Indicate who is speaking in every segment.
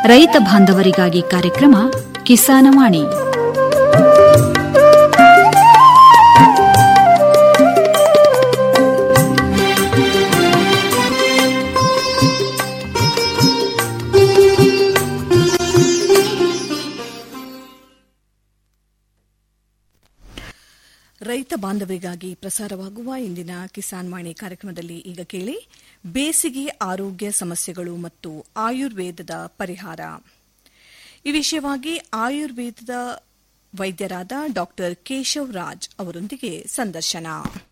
Speaker 1: ರೈತ ಬಾಂಧವರಿಗಾಗಿ ಕಾರ್ಯಕ್ರಮ ಕಿಸಾನವಾಣಿ
Speaker 2: ರೈತ ಬಾಂಧವರಿಗಾಗಿ ಪ್ರಸಾರವಾಗುವ ಇಂದಿನ ಕಿಸಾನ್ ವಾಣಿ ಕಾರ್ಯಕ್ರಮದಲ್ಲಿ ಈಗ ಕೇಳಿ ಬೇಸಿಗೆ ಆರೋಗ್ಯ ಸಮಸ್ಯೆಗಳು ಮತ್ತು ಆಯುರ್ವೇದದ ಪರಿಹಾರ ಈ ವಿಷಯವಾಗಿ ಆಯುರ್ವೇದದ ವೈದ್ಯರಾದ ಡಾ ಕೇಶವ್ ರಾಜ್ ಅವರೊಂದಿಗೆ ಸಂದರ್ಶನ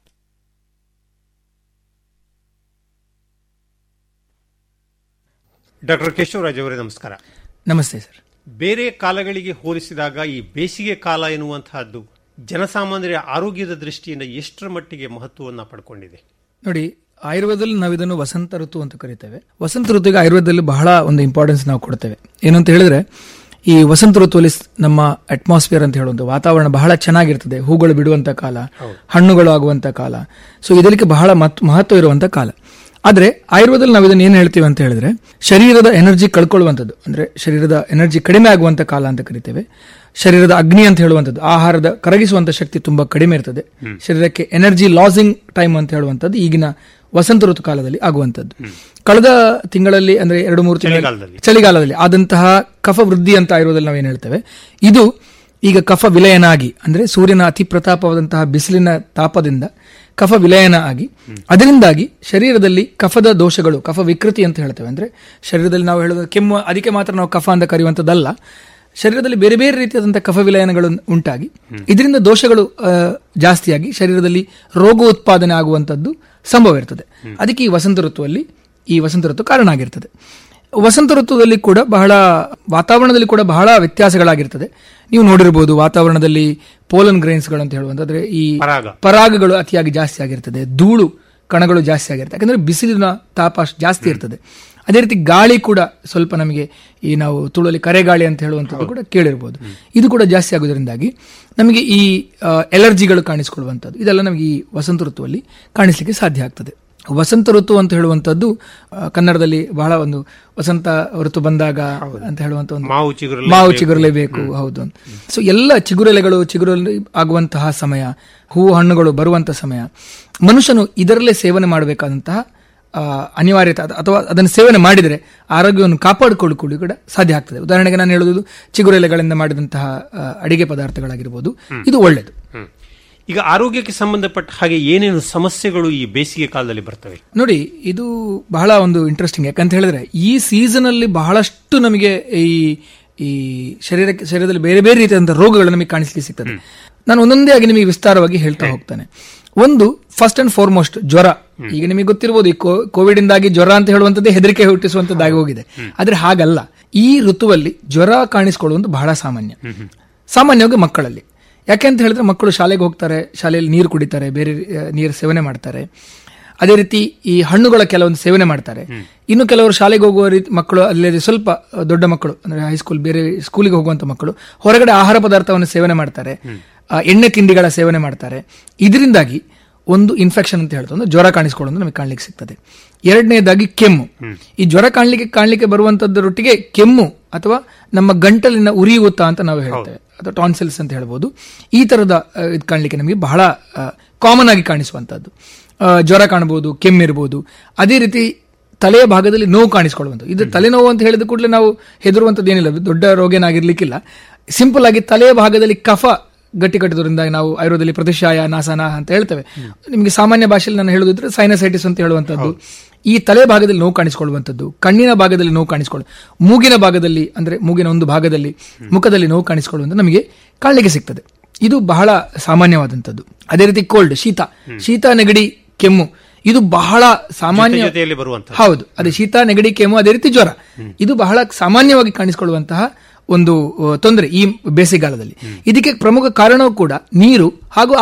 Speaker 3: ಡಾಕ್ಟರ್ ಕೇಶವರಾಜ್ ಅವರೇ ನಮಸ್ಕಾರ
Speaker 4: ನಮಸ್ತೆ ಸರ್
Speaker 3: ಬೇರೆ ಕಾಲಗಳಿಗೆ ಹೋಲಿಸಿದಾಗ ಈ ಬೇಸಿಗೆ ಕಾಲ ಎನ್ನುವಂತಹದ್ದು ಜನಸಾಮಾನ್ಯರ ಆರೋಗ್ಯದ ದೃಷ್ಟಿಯಿಂದ ಎಷ್ಟರ ಮಟ್ಟಿಗೆ ಮಹತ್ವವನ್ನು ಪಡ್ಕೊಂಡಿದೆ
Speaker 4: ನೋಡಿ ಆಯುರ್ವೇದದಲ್ಲಿ ನಾವು ಇದನ್ನು ವಸಂತ ಋತು ಅಂತ ಕರಿತೇವೆ ವಸಂತ ಋತುಗೆ ಆಯುರ್ವೇದದಲ್ಲಿ ಬಹಳ ಒಂದು ಇಂಪಾರ್ಟೆನ್ಸ್ ನಾವು ಕೊಡ್ತೇವೆ ಏನಂತ ಹೇಳಿದ್ರೆ ಈ ವಸಂತ ಋತುವಲ್ಲಿ ಸ್- ನಮ್ಮ ಅಟ್ಮಾಸ್ಫಿಯರ್ ಅಂತ ಹೇಳುವಂತ ವಾತಾವರಣ ಬಹಳ ಚೆನ್ನಾಗಿರ್ತದೆ ಹೂಗಳು ಬಿಡುವಂತ ಕಾಲ ಹಣ್ಣುಗಳು ಆಗುವಂತ ಕಾಲ ಸೊ ಇದಕ್ಕೆ ಬಹಳ ಮಹತ್- ಮಹತ್ವ ಇರುವಂತ ಕಾಲ ಆದ್ರೆ ಆಯುರ್ವೇದದಲ್ಲಿ ನಾವು ಇದನ್ನ ಏನ್ ಹೇಳ್ತೀವಿ ಅಂತ ಹೇಳಿದ್ರೆ ಶರೀರದ ಎನರ್ಜಿ ಕಳ್ಕೊಳ್ಳುವಂಥದ್ದು ಅಂದ್ರೆ ಶರೀರದ ಎನರ್ಜಿ ಕಡಿಮೆ ಆಗುವಂತ ಕಾಲ ಅಂತ ಕರಿತೇವೆ ಶರೀರದ ಅಗ್ನಿ ಅಂತ ಹೇಳುವಂಥದ್ದು ಆಹಾರದ ಕರಗಿಸುವಂತ ಶಕ್ತಿ ತುಂಬಾ ಕಡಿಮೆ ಇರ್ತದೆ ಶರೀರಕ್ಕೆ ಎನರ್ಜಿ ಲಾಸಿಂಗ್ ಟೈಮ್ ಅಂತ ಹೇಳುವಂಥದ್ದು ಈಗಿನ ವಸಂತ ಋತು ಕಾಲದಲ್ಲಿ ಆಗುವಂಥದ್ದು ಕಳೆದ ತಿಂಗಳಲ್ಲಿ ಅಂದ್ರೆ ಎರಡು ಮೂರು ತಿಂಗಳ
Speaker 3: ಚಳಿಗಾಲದಲ್ಲಿ.
Speaker 4: ಚಳಿಗಾಲದಲ್ಲಿ ಆದಂತಹ ಕಫ ವೃದ್ಧಿ ಅಂತ ಆಯುರ್ವೇದದಲ್ಲಿ ನಾವೇನ್ ಹೇಳ್ತೇವೆ ಇದು ಈಗ ಕಫ ವಿಲಯನ ಆಗಿ ಅಂದ್ರೆ ಸೂರ್ಯನ ಅತಿ ಪ್ರತಾಪವಾದಂತಹ ಬಿಸಿಲಿನ ತಾಪದಿಂದ ಕಫ ವಿಲಯನ ಆಗಿ ಅದರಿಂದಾಗಿ ಶರೀರದಲ್ಲಿ ಕಫದ ದೋಷಗಳು ಕಫ ವಿಕೃತಿ ಅಂತ ಹೇಳ್ತೇವೆ ಅಂದ್ರೆ ಶರೀರದಲ್ಲಿ ನಾವು ಹೇಳೋದು ಕೆಮ್ಮು ಅದಕ್ಕೆ ಮಾತ್ರ ನಾವು ಕಫ ಅಂತ ಕರೆಯುವಂಥದ್ದಲ್ಲ ಶರೀರದಲ್ಲಿ ಬೇರೆ ಬೇರೆ ರೀತಿಯಾದಂತಹ ಕಫ ವಿಲಯನಗಳು ಉಂಟಾಗಿ ಇದರಿಂದ ದೋಷಗಳು ಆ, ಜಾಸ್ತಿಯಾಗಿ ಶರೀರದಲ್ಲಿ ರೋಗ ಉತ್ಪಾದನೆ ಆಗುವಂತದ್ದು ಸಂಭವ ಇರ್ತದೆ ಅದಕ್ಕೆ ಈ ವಸಂತ ಋತುವಲ್ಲಿ ಈ ವಸಂತ ಋತು ಕಾರಣ ಆಗಿರ್ತದೆ ವಸಂತ ಋತುದಲ್ಲಿ ಕೂಡ ಬಹಳ ವಾತಾವರಣದಲ್ಲಿ ಕೂಡ ಬಹಳ ವ್ಯತ್ಯಾಸಗಳಾಗಿರ್ತದೆ ನೀವು ನೋಡಿರ್ಬೋದು ವಾತಾವರಣದಲ್ಲಿ ಪೋಲನ್ ಗ್ರೈನ್ಸ್ಗಳು ಅಂತ ಹೇಳುವಂತ ಅಂದ್ರೆ ಈ
Speaker 3: ಪರಾಗ.
Speaker 4: ಪರಾಗಗಳು ಅತಿಯಾಗಿ ಜಾಸ್ತಿ ಆಗಿರ್ತದೆ ಧೂಳು ಕಣಗಳು ಜಾಸ್ತಿ ಆಗಿರ್ತದೆ ಯಾಕಂದ್ರೆ ಬಿಸಿಲಿನ ತಾಪ ಅಷ್ಟು ಜಾಸ್ತಿ ಇರ್ತದೆ ಅದೇ ರೀತಿ ಗಾಳಿ ಕೂಡ ಸ್ವಲ್ಪ ನಮಗೆ ಈ ನಾವು ತುಳುವಲ್ಲಿ ಕರೆಗಾಳಿ ಅಂತ ಹೇಳುವಂಥದ್ದು ಕೂಡ ಕೇಳಿರ್ಬೋದು ಇದು ಕೂಡ ಜಾಸ್ತಿ ಆಗೋದ್ರಿಂದಾಗಿ ನಮಗೆ ಈ ಎಲರ್ಜಿಗಳು ಕಾಣಿಸಿಕೊಳ್ಳುವಂಥದ್ದು ಇದೆಲ್ಲ ನಮಗೆ ಈ ವಸಂತ ಋತುವಲ್ಲಿ ಕಾಣಿಸ್ಲಿಕ್ಕೆ ಸಾಧ್ಯ ಆಗ್ತದೆ ವಸಂತ ಋತು ಅಂತ ಹೇಳುವಂಥದ್ದು ಆ, ಕನ್ನಡದಲ್ಲಿ ಬಹಳ ಒಂದು ವಸಂತ ಋತು ಬಂದಾಗ ಅಂತ ಹೇಳುವಂತ ಒಂದು
Speaker 3: ಮಾವು ಚಿಗುರಲೆ
Speaker 4: ಮಾವು ಚಿಗುರಲೇಬೇಕು ಹೌದು ಸೊ ಎಲ್ಲ ಚಿಗುರೆಲೆಗಳು ಚಿಗುರಲೆ ಆಗುವಂತಹ ಸಮಯ ಹೂವು ಹಣ್ಣುಗಳು ಬರುವಂತಹ ಸಮಯ ಮನುಷ್ಯನು ಇದರಲ್ಲೇ ಸೇವನೆ ಮಾಡಬೇಕಾದಂತಹ ಆ, ಅನಿವಾರ್ಯತೆ ಅಥ- ಅಥವಾ ಅದನ್ನು ಸೇವನೆ ಮಾಡಿದರೆ ಆರೋಗ್ಯವನ್ನು ಕಾಪಾಡಿಕೊಳ್ಳಿಕೊಳ್ಳಿ ಕೂಡ ಸಾಧ್ಯ ಆಗ್ತದೆ ಉದಾಹರಣೆಗೆ ನಾನು ಹೇಳುವುದು ಚಿಗುರೆಲೆಗಳಿಂದ ಮಾಡಿದಂತಹ ಆ, ಅಡಿಗೆ ಪದಾರ್ಥಗಳಾಗಿರ್ಬೋದು ಇದು ಒಳ್ಳೆಯದು
Speaker 3: ಹ್ಮ್. ಈಗ ಆರೋಗ್ಯಕ್ಕೆ ಸಂಬಂಧಪಟ್ಟ ಹಾಗೆ ಏನೇನು ಸಮಸ್ಯೆಗಳು ಈ ಬೇಸಿಗೆ ಕಾಲದಲ್ಲಿ ಬರ್ತವೆ
Speaker 4: ನೋಡಿ ಇದು ಬಹಳ ಒಂದು ಇಂಟ್ರೆಸ್ಟಿಂಗ್ ಯಾಕಂತ ಹೇಳಿದ್ರೆ ಈ ಸೀಸನ್ ಅಲ್ಲಿ ಬಹಳಷ್ಟು ನಮಗೆ ಈ ಈ ಶರೀರಕ್ಕೆ ಶರೀರದಲ್ಲಿ ಬೇರೆ ಬೇರೆ ರೀತಿಯಾದಂತಹ ರೋಗಗಳು ನಮಗೆ ಕಾಣಿಸ್ಲಿಕ್ಕೆ ಸಿಗ್ತದೆ ನಾನು ಒಂದೊಂದೇ ಆಗಿ ನಿಮಗೆ ವಿಸ್ತಾರವಾಗಿ ಹೇಳ್ತಾ ಹೋಗ್ತಾನೆ ಒಂದು ಫಸ್ಟ್ ಅಂಡ್ ಫಾರ್ಮೋಸ್ಟ್ ಜ್ವರ ಈಗ ನಿಮಗೆ ಗೊತ್ತಿರಬಹುದು ಈ ಕೋವಿಡ್ ಇಂದಾಗಿ ಜ್ವರ ಅಂತ ಹೇಳುವಂತದ್ದೇ ಹೆದರಿಕೆ ಹುಟ್ಟಿಸುವಂತದ್ದಾಗಿ ಹೋಗಿದೆ ಆದ್ರೆ ಹಾಗಲ್ಲ ಈ ಋತುವಲ್ಲಿ ಜ್ವರ ಕಾಣಿಸಿಕೊಳ್ಳುವುದು ಬಹಳ ಸಾಮಾನ್ಯ ಸಾಮಾನ್ಯವಾಗಿ ಮಕ್ಕಳಲ್ಲಿ ಯಾಕೆ ಅಂತ ಹೇಳಿದ್ರೆ ಮಕ್ಕಳು ಶಾಲೆಗೆ ಹೋಗ್ತಾರೆ ಶಾಲೆಯಲ್ಲಿ ನೀರು ಕುಡಿತಾರೆ ಬೇರೆ ಆ, ನೀರು ಸೇವನೆ ಮಾಡ್ತಾರೆ ಅದೇ ರೀತಿ ಈ ಹಣ್ಣುಗಳ ಕೆಲವೊಂದು ಸೇವನೆ ಮಾಡ್ತಾರೆ ಇನ್ನು ಕೆಲವರು ಶಾಲೆಗೆ ಹೋಗುವ ರೀತಿ ಮಕ್ಕಳು ಅಲ್ಲದೆ ಸ್ವಲ್ಪ ಆ, ದೊಡ್ಡ ಮಕ್ಕಳು ಅಂದ್ರೆ ಹೈಸ್ಕೂಲ್ ಬೇರೆ ಸ್ಕೂಲಿಗೆ ಹೋಗುವಂತ ಮಕ್ಕಳು ಹೊರಗಡೆ ಆಹಾರ ಪದಾರ್ಥವನ್ನು ಸೇವನೆ ಮಾಡ್ತಾರೆ ಆ, ಎಣ್ಣೆ ತಿಂಡಿಗಳ ಸೇವನೆ ಮಾಡ್ತಾರೆ ಇದರಿಂದಾಗಿ ಒಂದು ಇನ್ಫೆಕ್ಷನ್ ಅಂತ ಹೇಳ್ತಾರೆ ಒಂದು ಜ್ವರ ಕಾಣಿಸ್ಕೊಳ್ಳೋದು ನಮಗೆ ಕಾಣ್ಲಿಕ್ಕೆ ಸಿಗ್ತದೆ ಎರಡನೇದಾಗಿ ಕೆಮ್ಮು ಈ ಜ್ವರ ಕಾಣ್ಲಿಕ್ಕೆ ಕಾಣ್ಲಿಕ್ಕೆ ಬರುವಂತದ್ದರೊಟ್ಟಿಗೆ ಕೆಮ್ಮು ಅಥವಾ ನಮ್ಮ ಗಂಟಲಿನ ಉರಿಯೂತ ಅಂತ ನಾವು ಹೇಳ್ತೇವೆ ಅಥವಾ ಟಾನ್ಸಿಲ್ಸ್ ಅಂತ ಹೇಳ್ಬೋದು ಈ ತರದ ಆ, ಇದು ಕಾಣ್ಲಿಕ್ಕೆ ನಮಗೆ ಬಹಳ ಕಾಮನ್ ಆಗಿ ಕಾಣಿಸುವಂತದ್ದು ಆ, ಜ್ವರ ಕಾಣಬಹುದು ಕೆಮ್ಮಿರ್ಬೋದು ಅದೇ ರೀತಿ ತಲೆಯ ಭಾಗದಲ್ಲಿ ನೋವು ಕಾಣಿಸ್ಕೊಳ್ಳುವಂಥದ್ದು ಇದು ತಲೆನೋವು ಅಂತ ಹೇಳಿದ ಕೂಡಲೇ ನಾವು ಹೆದರುವಂಥದ್ದು ಏನಿಲ್ಲ ಇದು ದೊಡ್ಡ ರೋಗ ಏನಾಗಿರ್ಲಿಕ್ಕಿಲ್ಲ ಸಿಂಪಲ್ ಆಗಿ ತಲೆಯ ಭಾಗದಲ್ಲಿ ಕಫ ಗಟ್ಟಿ ಕಟ್ಟೋದ್ರಿಂದ ನಾವು ಆಯುರ್ವೇದದಲ್ಲಿ ಪ್ರತಿಶಾಯ ನಾಸನ ಅಂತ ಹೇಳ್ತೇವೆ ನಿಮಗೆ ಸಾಮಾನ್ಯ ಭಾಷೆಯಲ್ಲಿ ನಾನು ಹೇಳುದಿದ್ರೆ ಸೈನಸೈಟಿಸ್ ಅಂತ ಹೇಳುವಂಥದ್ದು ಈ ತಲೆ ಭಾಗದಲ್ಲಿ ನೋವು ಕಾಣಿಸಿಕೊಳ್ಳುವಂಥದ್ದು ಕಣ್ಣಿನ ಭಾಗದಲ್ಲಿ ನೋವು ಕಾಣಿಸಿಕೊಳ್ಳು ಮೂಗಿನ ಭಾಗದಲ್ಲಿ ಅಂದ್ರೆ ಮೂಗಿನ ಒಂದು ಭಾಗದಲ್ಲಿ ಮುಖದಲ್ಲಿ ನೋವು ಕಾಣಿಸಿಕೊಳ್ಳುವಂತ ನಮಗೆ ಕಾಣಲಿಕ್ಕೆ ಸಿಗ್ತದೆ ಇದು ಬಹಳ ಸಾಮಾನ್ಯವಾದಂಥದ್ದು ಅದೇ ರೀತಿ ಕೋಲ್ಡ್ ಶೀತ ಶೀತ ನೆಗಡಿ ಕೆಮ್ಮು ಇದು ಬಹಳ ಸಾಮಾನ್ಯ
Speaker 3: ಜೊತೆಯಲ್ಲಿ ಬರುವಂತಹ
Speaker 4: ಹೌದು ಅದೇ ಶೀತ ನೆಗಡಿ ಕೆಮ್ಮು ಅದೇ ರೀತಿ ಜ್ವರ ಇದು ಬಹಳ ಸಾಮಾನ್ಯವಾಗಿ ಕಾಣಿಸಿಕೊಳ್ಳುವಂತಹ ಒಂದು ಅಹ್, ತೊಂದರೆ ಈ ಬೇಸಿಗೆಗಾಲದಲ್ಲಿ ಇದಕ್ಕೆ ಪ್ರಮುಖ ಕಾರಣವೂ ಕೂಡ ನೀರು ಹಾಗೂ ಆಹಾರ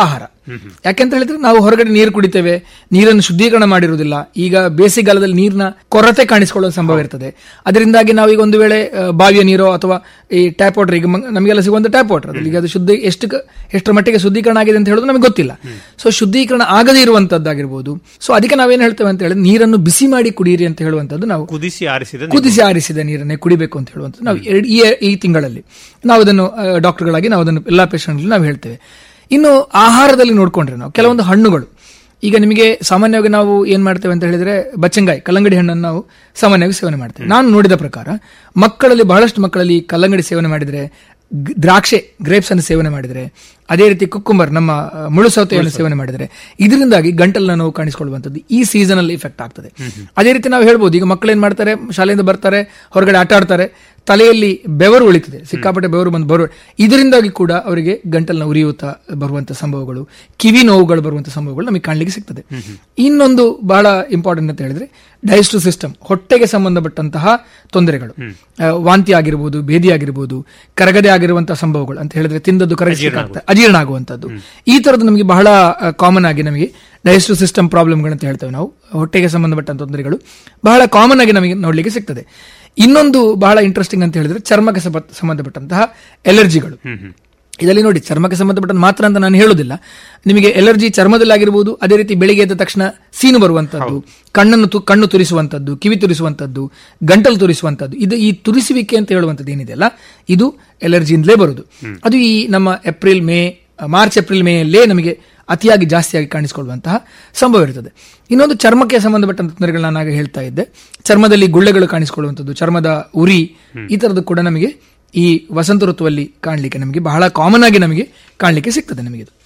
Speaker 4: ಯಾಕೆಂತ ಹೇಳಿದ್ರೆ ನಾವು ಹೊರಗಡೆ ನೀರು ಕುಡಿತೇವೆ ನೀರನ್ನು ಶುದ್ಧೀಕರಣ ಮಾಡಿರುವುದಿಲ್ಲ ಈಗ ಬೇಸಿಗೆಗಾಲದಲ್ಲಿ ನೀರಿನ ಕೊರತೆ ಕಾಣಿಸಿಕೊಳ್ಳುವ ಸಂಭವ ಇರ್ತದೆ ಅದರಿಂದಾಗಿ ನಾವು ಈಗ ಒಂದು ವೇಳೆ ಆ, ಬಾವಿಯ ನೀರೋ ಅಥವಾ ಈ ಟ್ಯಾಪ್ ವಾಟರ್ ಈಗ ಮ- ನಮಗೆಲ್ಲ ಸಿಗುವಂತ ಟ್ಯಾಪ್ ವಾಟರ್ ಅದ್ರಲ್ಲಿ ಈಗ ಅದು ಶುದ್ಧ ಎಷ್ಟು ಕ- ಎಷ್ಟರ ಮಟ್ಟಿಗೆ ಶುದ್ಧೀಕರಣ ಆಗಿದೆ ಅಂತ ಹೇಳೋದು ನಮಗೆ ಗೊತ್ತಿಲ್ಲ ಸೊ ಶುದ್ಧೀಕರಣ ಆಗದೇ ಇರುವಂತದ್ದಾಗಿರ್ಬೋದು ಸೊ ಅದಕ್ಕೆ ನಾವೇನ್ ಹೇಳ್ತೇವೆ ಅಂತ ಹೇಳಿದ್ರೆ ನೀರನ್ನು ಬಿಸಿ ಮಾಡಿ ಕುಡಿಯಿರಿ ಅಂತ ಹೇಳುವಂತದ್ದು ನಾವು
Speaker 3: ಕುದಿಸಿ ಆರಿಸಿದ ನೀರು.
Speaker 4: ಕುದಿಸಿ ಆರಿಸಿದ ನೀರನ್ನೇ ಕುಡಿಬೇಕು ಅಂತ ಹೇಳುವಂಥದ್ದು ನಾವು ಎರಡು ಈ ಈ ತಿಂಗಳಲ್ಲಿ ನಾವು ಅದನ್ನು ಆ, ಡಾಕ್ಟರ್ಗಳಾಗಿ ನಾವು ಅದನ್ನು ಎಲ್ಲಾ ಪೇಷಂಟ್ ನಾವು ಹೇಳ್ತೇವೆ ಇನ್ನು ಆಹಾರದಲ್ಲಿ ನೋಡ್ಕೊಂಡ್ರೆ ನಾವು ಕೆಲವೊಂದು ಹಣ್ಣುಗಳು ಈಗ ನಿಮಗೆ ಸಾಮಾನ್ಯವಾಗಿ ನಾವು ಏನ್ ಮಾಡ್ತೇವೆ ಅಂತ ಹೇಳಿದ್ರೆ ಬಚ್ಚಂಗಾಯಿ ಕಲ್ಲಂಗಡಿ ಹಣ್ಣನ್ನು ನಾವು ಸಾಮಾನ್ಯವಾಗಿ ಸೇವನೆ ಮಾಡ್ತೇವೆ ನಾನು ನೋಡಿದ ಪ್ರಕಾರ ಮಕ್ಕಳಲ್ಲಿ ಬಹಳಷ್ಟು ಮಕ್ಕಳಲ್ಲಿ ಕಲ್ಲಂಗಡಿ ಸೇವನೆ ಮಾಡಿದ್ರೆ ಗ್- ದ್ರಾಕ್ಷೆ ಗ್ರೇಪ್ಸ್ ಅನ್ನು ಸೇವನೆ ಮಾಡಿದರೆ ಅದೇ ರೀತಿ ಕುಕ್ಕುಂಬರ್ ನಮ್ಮ ಆ, ಮುಳು ಸೌತೆಯನ್ನು ಸೇವನೆ ಮಾಡಿದರೆ ಇದರಿಂದಾಗಿ ಗಂಟಲಿನ ನೋವು ಕಾಣಿಸಿಕೊಳ್ಳುವಂಥದ್ದು ಈ ಸೀಸನ್ ಅಲ್ಲಿ ಇಫೆಕ್ಟ್ ಆಗ್ತದೆ ಅದೇ ರೀತಿ ನಾವು ಹೇಳ್ಬೋದು ಈಗ ಮಕ್ಕಳು ಏನ್ ಮಾಡ್ತಾರೆ ಶಾಲೆಯಿಂದ ಬರ್ತಾರೆ ಹೊರಗಡೆ ಆಟ ಆಡ್ತಾರೆ ತಲೆಯಲ್ಲಿ ಬೆವರು ಉಳಿತದೆ ಸಿಕ್ಕಾಪಟ್ಟೆ ಬೆವರು ಬಂದು ಬರುವ ಇದರಿಂದಾಗಿ ಕೂಡ ಅವರಿಗೆ ಗಂಟಲಿನ ಉರಿಯೂತ ಬರುವಂತ ಸಂಭವಗಳು ಕಿವಿ ನೋವುಗಳು ಬರುವಂತ ಸಂಭವಗಳು ನಮಗೆ ಕಾಣಲಿಕ್ಕೆ ಸಿಗ್ತದೆ ಇನ್ನೊಂದು ಬಹಳ ಇಂಪಾರ್ಟೆಂಟ್ ಅಂತ ಹೇಳಿದ್ರೆ ಡೈಜೆಸ್ಟಿವ್ ಸಿಸ್ಟಮ್ ಹೊಟ್ಟೆಗೆ ಸಂಬಂಧಪಟ್ಟಂತಹ ತೊಂದರೆಗಳು ಆ, ವಾಂತಿ ಆಗಿರ್ಬೋದು ಭೇದಿ ಆಗಿರ್ಬೋದು ಕರಗದೆ ಆಗಿರುವಂತಹ ಸಂಭವಗಳು ಅಂತ ಹೇಳಿದ್ರೆ ತಿಂದದ್ದು ಕರಗಿಸಲಿಕ್ಕೆ ಅಜೀರ್ಣ ಆಗುವಂತದ್ದು ಈ ತರದ್ದು ನಮಗೆ ಬಹಳ ಕಾಮನ್ ಆಗಿ ನಮಗೆ ಡೈಜೆಸ್ಟಿವ್ ಸಿಸ್ಟಮ್ ಪ್ರಾಬ್ಲಮ್ಗಳು ಅಂತ ಹೇಳ್ತೇವೆ ನಾವು ಹೊಟ್ಟೆಗೆ ಸಂಬಂಧಪಟ್ಟ ತೊಂದರೆಗಳು ಬಹಳ ಕಾಮನ್ ಆಗಿ ನಮಗೆ ನೋಡ್ಲಿಕ್ಕೆ ಸಿಗ್ತದೆ ಇನ್ನೊಂದು ಬಹಳ ಇಂಟ್ರೆಸ್ಟಿಂಗ್ ಅಂತ ಹೇಳಿದ್ರೆ ಚರ್ಮಕ್ಕೆ ಸಂಬ- ಸಂಬಂಧಪಟ್ಟಂತಹ ಎಲರ್ಜಿಗಳು ಇದರಲ್ಲಿ ನೋಡಿ ಚರ್ಮಕ್ಕೆ ಸಂಬಂಧಪಟ್ಟ ಮಾತ್ರ ಅಂತ ನಾನು ಹೇಳುದಿಲ್ಲ ನಿಮಗೆ ಎಲರ್ಜಿ ಚರ್ಮದಲ್ಲಿ ಆಗಿರಬಹುದು ಅದೇ ರೀತಿ ಬೆಳಿಗ್ಗೆ ಎದ್ದ ತಕ್ಷಣ ಸೀನು ಬರುವಂತದ್ದು ಕಣ್ಣನ್ನು ತು- ಕಣ್ಣು ತುರಿಸುವಂತದ್ದು ಕಿವಿ ತುರಿಸುವಂತದ್ದು ಗಂಟಲು ತುರಿಸುವಂತದ್ದು ಇದು ಈ ತುರಿಸುವಿಕೆ ಅಂತ ಹೇಳುವಂತದ್ದು ಏನಿದೆಯಲ್ಲ ಇದು ಎಲರ್ಜಿಯಿಂದಲೇ ಬರುದು ಅದು ಈ ನಮ್ಮ ಏಪ್ರಿಲ್ ಮೇ ಮಾರ್ಚ್ ಏಪ್ರಿಲ್ ಮೇಯಲ್ಲೇ ನಮಗೆ ಅತಿಯಾಗಿ ಜಾಸ್ತಿಯಾಗಿ ಕಾಣಿಸಿಕೊಳ್ಳುವಂತಹ ಸಂಭವ ಇರ್ತದೆ ಇನ್ನೊಂದು ಚರ್ಮಕ್ಕೆ ಸಂಬಂಧಪಟ್ಟಂತ ತೊಂದರೆಗಳು ನಾನು ಆಗ ಹೇಳ್ತಾ ಇದ್ದೆ ಚರ್ಮದಲ್ಲಿ ಗುಳ್ಳೆಗಳು ಕಾಣಿಸಿಕೊಳ್ಳುವಂಥದ್ದು ಚರ್ಮದ ಉರಿ ಈ ತರದ್ದು ಕೂಡ ನಮಗೆ ಈ ವಸಂತ ಋತುವಲ್ಲಿ ಕಾಣಲಿಕ್ಕೆ ನಮಗೆ ಬಹಳ ಕಾಮನ್ ಆಗಿ ನಮಗೆ ಕಾಣಲಿಕ್ಕೆ ಸಿಗ್ತದೆ ನಮಗೆ ಇದು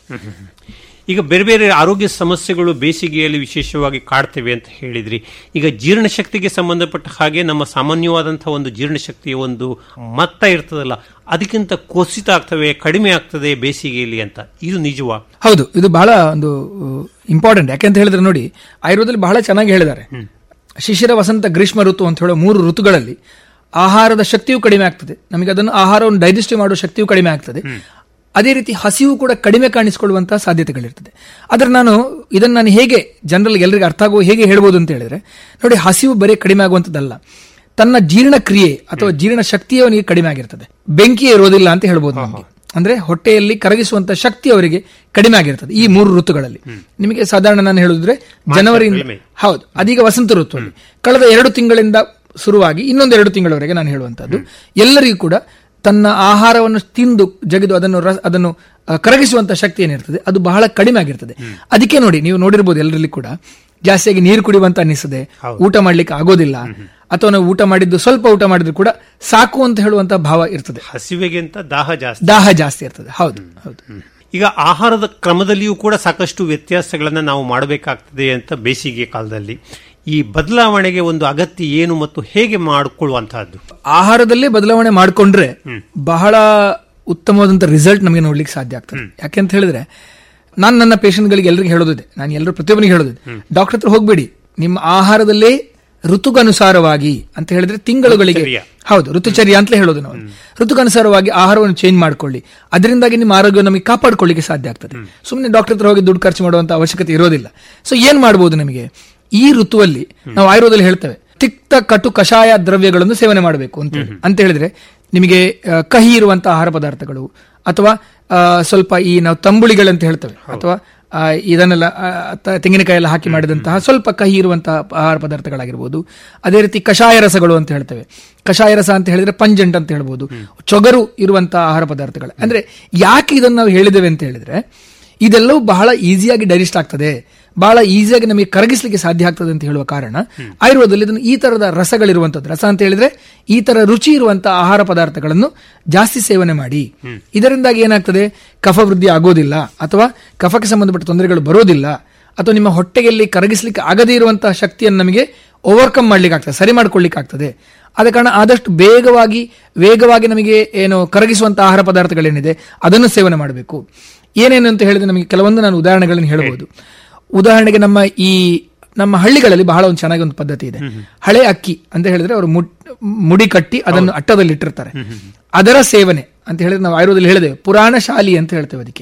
Speaker 3: ಈಗ ಬೇರೆ ಬೇರೆ ಆರೋಗ್ಯ ಸಮಸ್ಯೆಗಳು ಬೇಸಿಗೆಯಲ್ಲಿ ವಿಶೇಷವಾಗಿ ಕಾಡ್ತವೆ ಅಂತ ಹೇಳಿದ್ರಿ ಈಗ ಜೀರ್ಣಶಕ್ತಿಗೆ ಸಂಬಂಧಪಟ್ಟ ಹಾಗೆ ನಮ್ಮ ಸಾಮಾನ್ಯವಾದಂತಹ ಒಂದು ಜೀರ್ಣಶಕ್ತಿಯ ಒಂದು ಮತ್ತ ಇರ್ತದಲ್ಲ ಅದಕ್ಕಿಂತ ಕುಸಿತ ಆಗ್ತವೆ ಕಡಿಮೆ ಆಗ್ತದೆ ಬೇಸಿಗೆಯಲ್ಲಿ ಅಂತ ಇದು ನಿಜವಾ
Speaker 4: ಹೌದು ಇದು ಬಹಳ ಒಂದು ಇಂಪಾರ್ಟೆಂಟ್ ಯಾಕೆಂತ ಹೇಳಿದ್ರೆ ನೋಡಿ ಆಯುರ್ವೇದದಲ್ಲಿ ಬಹಳ ಚೆನ್ನಾಗಿ ಹೇಳಿದ್ದಾರೆ ಶಿಶಿರ ವಸಂತ ಗ್ರೀಷ್ಮ ಋತು ಅಂತ ಹೇಳೋ ಮೂರು ಋತುಗಳಲ್ಲಿ ಆಹಾರದ ಶಕ್ತಿಯು ಕಡಿಮೆ ಆಗ್ತದೆ ನಮಗೆ ಅದನ್ನು ಆಹಾರವನ್ನು ಡೈಜೆಸ್ಟ್ ಮಾಡುವ ಶಕ್ತಿಯು ಕಡಿಮೆ ಆಗ್ತದೆ ಅದೇ ರೀತಿ ಹಸಿವು ಕೂಡ ಕಡಿಮೆ ಕಾಣಿಸಿಕೊಳ್ಳುವಂತಹ ಸಾಧ್ಯತೆಗಳಿರ್ತದೆ ಆದ್ರೆ ನಾನು ಇದನ್ನು ನಾನು ಹೇಗೆ ಜನರಲ್ ಎಲ್ಲರಿಗೂ ಅರ್ಥ ಆಗುವ ಹೇಗೆ ಹೇಳ್ಬೋದು ಅಂತ ಹೇಳಿದ್ರೆ ನೋಡಿ ಹಸಿವು ಬರೀ ಕಡಿಮೆ ಆಗುವಂಥದ್ದಲ್ಲ ತನ್ನ ಜೀರ್ಣಕ್ರಿಯೆ ಅಥವಾ ಜೀರ್ಣ ಶಕ್ತಿಯೇ ಅವನಿಗೆ ಕಡಿಮೆ ಆಗಿರ್ತದೆ ಬೆಂಕಿ ಇರೋದಿಲ್ಲ ಅಂತ ಹೇಳ್ಬೋದು ನಮಗೆ ಅಂದ್ರೆ ಹೊಟ್ಟೆಯಲ್ಲಿ ಕರಗಿಸುವಂತ ಶಕ್ತಿ ಅವರಿಗೆ ಕಡಿಮೆ ಆಗಿರ್ತದೆ ಈ ಮೂರು ಋತುಗಳಲ್ಲಿ ನಿಮಗೆ ಸಾಧಾರಣ ನಾನು ಹೇಳುದ್ರೆ ಜನವರಿಯಿಂದ
Speaker 3: ಮೇ.
Speaker 4: ಹೌದು ಅದೀಗ ವಸಂತ ಋತುವಲ್ಲಿ ಕಳೆದ ಎರಡು ತಿಂಗಳಿಂದ ಶುರುವಾಗಿ ಇನ್ನೊಂದು ಎರಡು ತಿಂಗಳವರೆಗೆ ನಾನು ಹೇಳುವಂತದ್ದು ಎಲ್ಲರಿಗೂ ಕೂಡ ತನ್ನ ಆಹಾರವನ್ನು ತಿಂದು ಜಗಿದು ಅದನ್ನು ರಸ- ಅದನ್ನು ಆ, ಕರಗಿಸುವಂತ ಶಕ್ತಿ ಏನಿರ್ತದೆ ಅದು ಬಹಳ ಕಡಿಮೆ ಆಗಿರ್ತದೆ ಅದಕ್ಕೆ ನೋಡಿ ನೀವು ನೋಡಿರ್ಬೋದು ಎಲ್ಲರಲ್ಲಿ ಕೂಡ ಜಾಸ್ತಿಯಾಗಿ ನೀರು ಕುಡಿಯುವಂತ ಅನ್ನಿಸ್ತದೆ ಊಟ ಮಾಡ್ಲಿಕ್ಕೆ ಆಗೋದಿಲ್ಲ ಅಥವಾ ನಾವು ಊಟ ಮಾಡಿದ್ದು ಸ್ವಲ್ಪ ಊಟ ಮಾಡಿದ್ರು ಕೂಡ ಸಾಕು ಅಂತ ಹೇಳುವಂತ ಭಾವ ಇರ್ತದೆ
Speaker 3: ಹಸಿವೆಗಿಂತ ದಾಹ ಜಾಸ್ತಿ
Speaker 4: ದಾಹ ಜಾಸ್ತಿ ಇರ್ತದೆ ಹೌದು ಹೌದು
Speaker 3: ಈಗ ಆಹಾರದ ಕ್ರಮದಲ್ಲಿಯೂ ಕೂಡ ಸಾಕಷ್ಟು ವ್ಯತ್ಯಾಸಗಳನ್ನ ನಾವು ಮಾಡಬೇಕಾಗ್ತದೆ ಅಂತ ಬೇಸಿಗೆ ಕಾಲದಲ್ಲಿ ಈ ಬದಲಾವಣೆಗೆ ಒಂದು ಅಗತ್ಯ ಏನು ಮತ್ತು ಹೇಗೆ ಮಾಡಿಕೊಳ್ಳುವಂತಹದ್ದು
Speaker 4: ಆಹಾರದಲ್ಲೇ ಬದಲಾವಣೆ ಮಾಡಿಕೊಂಡ್ರೆ ಬಹಳ ಉತ್ತಮವಾದಂತ ರಿಸಲ್ಟ್ ನಮಗೆ ನೋಡ್ಲಿಕ್ಕೆ ಸಾಧ್ಯ ಆಗ್ತದೆ ಯಾಕೆಂತ ಹೇಳಿದ್ರೆ ನಾನು ನನ್ನ ಪೇಷಂಟ್ಗಳಿಗೆ ಎಲ್ಲರಿಗೂ ಹೇಳೋದಿದೆ ನಾನು ಎಲ್ಲರೂ ಪ್ರತಿಯೊಬ್ಬನಿಗೆ ಹೇಳೋದಿದೆ ಡಾಕ್ಟರ್ ಹತ್ರ ಹೋಗ್ಬೇಡಿ ನಿಮ್ಮ ಆಹಾರದಲ್ಲೇ ಋತುಗನುಸಾರವಾಗಿ ಅಂತ ಹೇಳಿದ್ರೆ ತಿಂಗಳುಗಳಿಗೆ
Speaker 3: ಋತುಚರ್ಯ.
Speaker 4: ಹೌದು ಋತುಚರ್ಯ ಅಂತ ಹೇಳೋದು ನಾವು ಋತುಗನುಸಾರವಾಗಿ ಆಹಾರವನ್ನು ಚೇಂಜ್ ಮಾಡ್ಕೊಳ್ಳಿ ಅದರಿಂದಾಗಿ ನಿಮ್ಮ ಆರೋಗ್ಯ ನಮಗೆ ಕಾಪಾಡ್ಕೊಳ್ಳಿಕ್ಕೆ ಸಾಧ್ಯ ಆಗ್ತದೆ ಸುಮ್ಮನೆ ಡಾಕ್ಟರ್ ಹತ್ರ ಹೋಗಿ ದುಡ್ಡು ಖರ್ಚು ಮಾಡುವಂತ ಅವಶ್ಯಕತೆ ಇರೋದಿಲ್ಲ ಸೊ ಏನ್ ಮಾಡಬಹುದು ನಮಗೆ ಈ ಋತುವಲ್ಲಿ ನಾವು ಆಯುರ್ವೇದದಲ್ಲಿ ಹೇಳ್ತೇವೆ ತಿಕ್ತ ಕಟು ಕಷಾಯ ದ್ರವ್ಯಗಳನ್ನು ಸೇವನೆ ಮಾಡಬೇಕು ಅಂತ ಹೇಳಿ. ಅಂತ ಹೇಳಿದ್ರೆ ನಿಮಗೆ ಆ, ಕಹಿ ಇರುವಂತಹ ಆಹಾರ ಪದಾರ್ಥಗಳು ಅಥವಾ ಆ, ಸ್ವಲ್ಪ ಈ ನಾವು ತಂಬುಳಿಗಳಂತ ಹೇಳ್ತೇವೆ ಅಥವಾ ಆ, ಇದನ್ನೆಲ್ಲ ಆ, ತ- ತೆಂಗಿನಕಾಯಿ ಎಲ್ಲ ಹಾಕಿ ಮಾಡಿದಂತಹ ಸ್ವಲ್ಪ ಕಹಿ ಇರುವಂತಹ ಆಹಾರ ಪದಾರ್ಥಗಳಾಗಿರ್ಬೋದು ಅದೇ ರೀತಿ ಕಷಾಯ ರಸಗಳು ಅಂತ ಹೇಳ್ತೇವೆ ಕಷಾಯ ರಸ ಅಂತ ಹೇಳಿದ್ರೆ ಪಂಜೆಂಟ್ ಅಂತ ಹೇಳ್ಬೋದು ಚೊಗರು ಇರುವಂತಹ ಆಹಾರ ಪದಾರ್ಥಗಳು ಅಂದ್ರೆ ಯಾಕೆ ಇದನ್ನು ನಾವು ಹೇಳಿದ್ದೇವೆ ಅಂತ ಹೇಳಿದ್ರೆ ಇದೆಲ್ಲವೂ ಬಹಳ ಈಸಿಯಾಗಿ ಡೈಜೆಸ್ಟ್ ಆಗ್ತದೆ ಬಹಳ ಈಸಿಯಾಗಿ ನಮಗೆ ಕರಗಿಸ್ಲಿಕ್ಕೆ ಸಾಧ್ಯ ಆಗ್ತದೆ ಅಂತ ಹೇಳುವ ಕಾರಣ ಆಯುರ್ವೇದದಲ್ಲಿ ಇದನ್ನು ಈ ತರದ ರಸಗಳಿರುವಂತದ್ದು ರಸ ಅಂತ ಹೇಳಿದ್ರೆ ಈ ತರ ರುಚಿ ಇರುವಂತಹ ಆಹಾರ ಪದಾರ್ಥಗಳನ್ನು ಜಾಸ್ತಿ ಸೇವನೆ ಮಾಡಿ ಇದರಿಂದಾಗಿ ಏನಾಗ್ತದೆ ಕಫ ವೃದ್ಧಿ ಆಗೋದಿಲ್ಲ ಅಥವಾ ಕಫಕ್ಕೆ ಸಂಬಂಧಪಟ್ಟ ತೊಂದರೆಗಳು ಬರೋದಿಲ್ಲ ಅಥವಾ ನಿಮ್ಮ ಹೊಟ್ಟೆಯಲ್ಲಿ ಕರಗಿಸ್ಲಿಕ್ಕೆ ಆಗದೇ ಇರುವಂತಹ ಶಕ್ತಿಯನ್ನು ನಮಗೆ ಓವರ್ಕಮ್ ಮಾಡ್ಲಿಕ್ಕೆ ಆಗ್ತದೆ ಸರಿ ಮಾಡ್ಕೊಳ್ಳಿಕ್ಕೆ ಆಗ್ತದೆ ಆದ ಕಾರಣ ಆದಷ್ಟು ಬೇಗವಾಗಿ ವೇಗವಾಗಿ ನಮಗೆ ಏನು ಕರಗಿಸುವಂತಹ ಆಹಾರ ಪದಾರ್ಥಗಳೇನಿದೆ ಅದನ್ನು ಸೇವನೆ ಮಾಡಬೇಕು ಏನೇನು ಅಂತ ಹೇಳಿದ್ರೆ ನಮಗೆ ಕೆಲವೊಂದು ನಾನು ಉದಾಹರಣೆಗಳನ್ನು ಹೇಳಬಹುದು ಉದಾಹರಣೆಗೆ ನಮ್ಮ ಈ ನಮ್ಮ ಹಳ್ಳಿಗಳಲ್ಲಿ ಬಹಳ ಒಂದು ಚೆನ್ನಾಗಿ ಒಂದು ಪದ್ಧತಿ ಇದೆ ಹಳೆ ಅಕ್ಕಿ ಅಂತ ಹೇಳಿದ್ರೆ ಅವರು ಮುಡಿ ಕಟ್ಟಿ ಅದನ್ನು ಅಟ್ಟದಲ್ಲಿ ಇಟ್ಟಿರ್ತಾರೆ ಅದರ ಸೇವನೆ ಅಂತ ಹೇಳಿದ್ರೆ ನಾವು ಆಯುರ್ವೇದದಲ್ಲಿ ಹೇಳಿದೇವೆ ಪುರಾಣ ಶಾಲಿ ಅಂತ ಹೇಳ್ತೇವೆ ಅದಕ್ಕೆ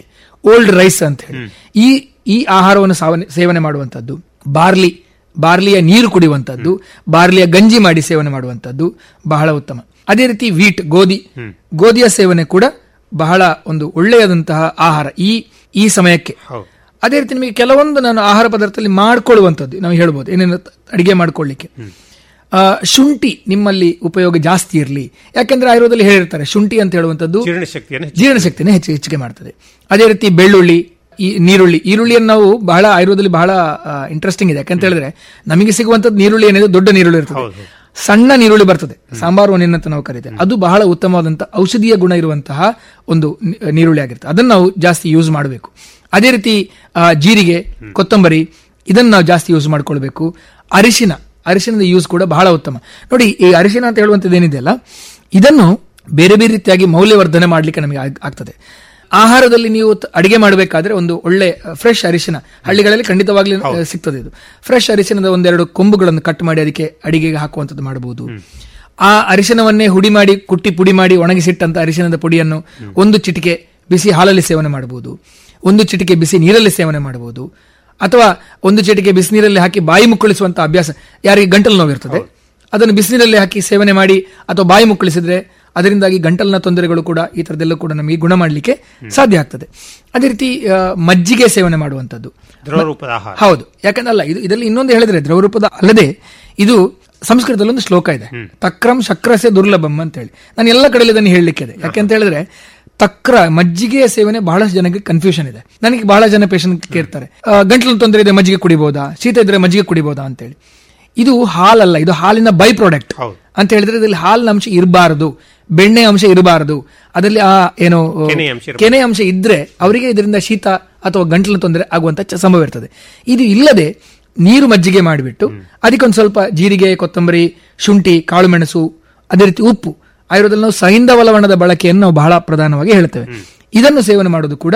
Speaker 4: ಓಲ್ಡ್ ರೈಸ್ ಅಂತ ಹೇಳಿ ಈ ಈ ಆಹಾರವನ್ನು ಸಾವನೆ- ಸೇವನೆ ಮಾಡುವಂತದ್ದು ಬಾರ್ಲಿ ಬಾರ್ಲಿಯ ನೀರು ಕುಡಿಯುವಂತದ್ದು ಬಾರ್ಲಿಯ ಗಂಜಿ ಮಾಡಿ ಸೇವನೆ ಮಾಡುವಂತದ್ದು ಬಹಳ ಉತ್ತಮ ಅದೇ ರೀತಿ ವೀಟ್ ಗೋಧಿ ಗೋಧಿಯ ಸೇವನೆ ಕೂಡ ಬಹಳ ಒಂದು ಒಳ್ಳೆಯದಂತಹ ಆಹಾರ ಈ ಈ ಸಮಯಕ್ಕೆ
Speaker 3: ಹೌದು
Speaker 4: ಅದೇ ರೀತಿ ನಿಮಗೆ ಕೆಲವೊಂದು ನಾನು ಆಹಾರ ಪದಾರ್ಥದಲ್ಲಿ ಮಾಡ್ಕೊಳ್ಳುವಂಥದ್ದು ನಾವು ಹೇಳ್ಬೋದು ಏನೇನು ಅಡಿಗೆ ಮಾಡ್ಕೊಳ್ಳಿಕ್ಕೆ ಆ, ಶುಂಠಿ ನಿಮ್ಮಲ್ಲಿ ಉಪಯೋಗ ಜಾಸ್ತಿ ಇರಲಿ ಯಾಕೆಂದ್ರೆ ಆಯುರ್ವೇದದಲ್ಲಿ ಹೇಳಿರ್ತಾರೆ ಶುಂಠಿ ಅಂತ ಹೇಳುವಂಥದ್ದು
Speaker 3: ಜೀರ್ಣಶಕ್ತಿಯನ್ನು ಹೆಚ್ಚು-
Speaker 4: ಜೀರ್ಣಶಕ್ತಿನ ಹೆಚ್ಚು ಹೆಚ್ಚಿಗೆ ಮಾಡ್ತದೆ ಅದೇ ರೀತಿ ಬೆಳ್ಳುಳ್ಳಿ ಈ ನೀರುಳ್ಳಿ ಈರುಳ್ಳಿಯನ್ನು ನಾವು ಬಹಳ ಆಯುರ್ವೇದದಲ್ಲಿ ಬಹಳ ಇಂಟ್ರೆಸ್ಟಿಂಗ್ ಇದೆ ಯಾಕಂತ ಹೇಳಿದ್ರೆ ನಮಗೆ ಸಿಗುವಂತದ್ದು ನೀರುಳ್ಳಿ ಏನಿದೆ ದೊಡ್ಡ ನೀರುಳ್ಳಿ ಇರ್ತದೆ
Speaker 3: ಹೌದು.
Speaker 4: ಸಣ್ಣ ನೀರುಳ್ಳಿ ಬರ್ತದೆ ಸಾಂಬಾರು ಒಣ್ಣಿನ ಅಂತ ನಾವು ಕರೀತೇವೆ ಅದು ಬಹಳ ಉತ್ತಮವಾದಂತಹ ಔಷಧೀಯ ಗುಣ ಇರುವಂತಹ ಒಂದು ನಿ- ನೀರುಳ್ಳಿ ಆಗಿರುತ್ತೆ ಅದನ್ನು ನಾವು ಜಾಸ್ತಿ ಯೂಸ್ ಮಾಡಬೇಕು ಅದೇ ರೀತಿ ಆ, ಜೀರಿಗೆ ಕೊತ್ತಂಬರಿ ಇದನ್ನು ನಾವು ಜಾಸ್ತಿ ಯೂಸ್ ಮಾಡ್ಕೊಳ್ಬೇಕು ಅರಿಶಿನ ಅರಿಶಿನದ ಯೂಸ್ ಕೂಡ ಬಹಳ ಉತ್ತಮ ನೋಡಿ ಈ ಅರಿಶಿನ ಅಂತ ಹೇಳುವಂಥದ್ದು ಏನಿದೆಯಲ್ಲ ಇದನ್ನು ಬೇರೆ ಬೇರೆ ರೀತಿಯಾಗಿ ಮೌಲ್ಯವರ್ಧನೆ ಮಾಡಲಿಕ್ಕೆ ನಮಗೆ ಆಗ್- ಆಗ್ತದೆ ಆಹಾರದಲ್ಲಿ ನೀವು ತ- ಅಡಿಗೆ ಮಾಡಬೇಕಾದ್ರೆ ಒಂದು ಒಳ್ಳೆ ಫ್ರೆಶ್ ಅರಿಶಿನ ಹಳ್ಳಿಗಳಲ್ಲಿ ಖಂಡಿತವಾಗ್ಲೂ ಆ, ಸಿಗ್ತದೆ ಇದು ಫ್ರೆಶ್ ಅರಿಶಿನದ ಒಂದೆರಡು ಕೊಂಬುಗಳನ್ನು ಕಟ್ ಮಾಡಿ ಅದಕ್ಕೆ ಅಡಿಗೆಗೆ ಹಾಕುವಂಥದ್ದು ಮಾಡಬಹುದು ಆ ಅರಿಶಿನವನ್ನೇ ಹುಡಿ ಮಾಡಿ ಕುಟ್ಟಿ ಪುಡಿ ಮಾಡಿ ಒಣಗಿಸಿಟ್ಟಂತ ಅರಿಶಿನದ ಪುಡಿಯನ್ನು ಒಂದು ಚಿಟಿಕೆ ಬಿಸಿ ಹಾಲಲ್ಲಿ ಸೇವನೆ ಮಾಡಬಹುದು ಒಂದು ಚಿಟಿಕೆ ಬಿಸಿ ನೀರಲ್ಲಿ ಸೇವನೆ ಮಾಡಬಹುದು ಅಥವಾ ಒಂದು ಚಿಟಿಕೆ ಬಿಸಿನೀರಲ್ಲಿ ಹಾಕಿ ಬಾಯಿ ಮುಕ್ಕಳಿಸುವಂತ ಅಭ್ಯಾಸ ಯಾರಿಗೆ ಗಂಟಲು ನೋವಿರ್ತದೆ ಅದನ್ನು ಬಿಸಿನೀರಲ್ಲಿ ಹಾಕಿ ಸೇವನೆ ಮಾಡಿ ಅಥವಾ ಬಾಯಿ ಮುಕ್ಕಳಿಸಿದ್ರೆ ಅದರಿಂದಾಗಿ ಗಂಟಲಿನ ತೊಂದರೆಗಳು ಕೂಡ ಈ ತರದೆಲ್ಲ ಕೂಡ ನಮಗೆ ಗುಣ ಮಾಡಲಿಕ್ಕೆ ಸಾಧ್ಯ ಆಗ್ತದೆ ಅದೇ ರೀತಿ ಆ, ಮಜ್ಜಿಗೆ ಸೇವನೆ ಮಾಡುವಂತದ್ದು
Speaker 3: ದ್ರವ ರೂಪದ ಆಹಾರ
Speaker 4: ಹೌದು ಯಾಕಂದ್ರೆ ಅಲ್ಲ ಇದು ಇದರಲ್ಲಿ ಇನ್ನೊಂದು ಹೇಳಿದ್ರೆ ದ್ರವರೂಪದ ಅಲ್ಲದೆ ಇದು ಸಂಸ್ಕೃತದಲ್ಲಿ ಒಂದು ಶ್ಲೋಕ ಇದೆ ತಕ್ರಂ ಶಕ್ರಸೆ ದುರ್ಲಭಂ ಅಂತ ಹೇಳಿ ನಾನು ಎಲ್ಲ ಕಡೆಯಲ್ಲಿ ಇದನ್ನು ಹೇಳಲಿಕ್ಕೆ ಇದೆ ಯಾಕೆ ಅಂತ ಹೇಳಿದ್ರೆ ತಕ್ರ ಮಜ್ಜಿಗೆಯ ಸೇವನೆ ಬಹಳಷ್ಟು ಜನಕ್ಕೆ ಕನ್ಫ್ಯೂಷನ್ ಇದೆ ನನಗೆ ಬಹಳ ಜನ ಪೇಷಂಟ್ ಕೇಳ್ತಾರೆ ಆ, ಗಂಟಲು ತೊಂದರೆ ಇದೆ ಮಜ್ಜಿಗೆ ಕುಡಿಬಹುದಾ ಶೀತ ಇದ್ರೆ ಮಜ್ಜಿಗೆ ಕುಡಿಬಹುದಾ ಅಂತೇಳಿ ಇದು ಹಾಲಲ್ಲ ಇದು ಹಾಲಿನ ಬೈ ಪ್ರಾಡಕ್ಟ್
Speaker 3: ಹೌದು.
Speaker 4: ಅಂತ ಹೇಳಿದ್ರೆ ಇದರಲ್ಲಿ ಹಾಲಿನ ಅಂಶ ಇರಬಾರದು ಬೆಣ್ಣೆ ಅಂಶ ಇರಬಾರದು ಅದರಲ್ಲಿ ಆ ಏನು
Speaker 3: ಕೆನೆ ಅಂಶ ಇರ್ಬಾರ್ದು.
Speaker 4: ಕೆನೆ ಅಂಶ ಇದ್ರೆ ಅವರಿಗೆ ಇದರಿಂದ ಶೀತ ಅಥವಾ ಗಂಟಲಿನ ತೊಂದರೆ ಆಗುವಂತ ಚ- ಸಂಭವ ಇರ್ತದೆ ಇದು ಇಲ್ಲದೆ ನೀರು ಮಜ್ಜಿಗೆ ಮಾಡಿಬಿಟ್ಟು ಅದಕ್ಕೊಂದು ಸ್ವಲ್ಪ ಜೀರಿಗೆ ಕೊತ್ತಂಬರಿ ಶುಂಠಿ ಕಾಳುಮೆಣಸು ಅದೇ ರೀತಿ ಉಪ್ಪು ಆಯುರ್ವೇದದಲ್ಲಿ ನಾವು ಸೈಂಧವ ಲವಣದ ಬಳಕೆಯನ್ನು ನಾವು ಬಹಳ ಪ್ರಧಾನವಾಗಿ ಹೇಳ್ತೇವೆ ಇದನ್ನು ಸೇವನೆ ಮಾಡೋದು ಕೂಡ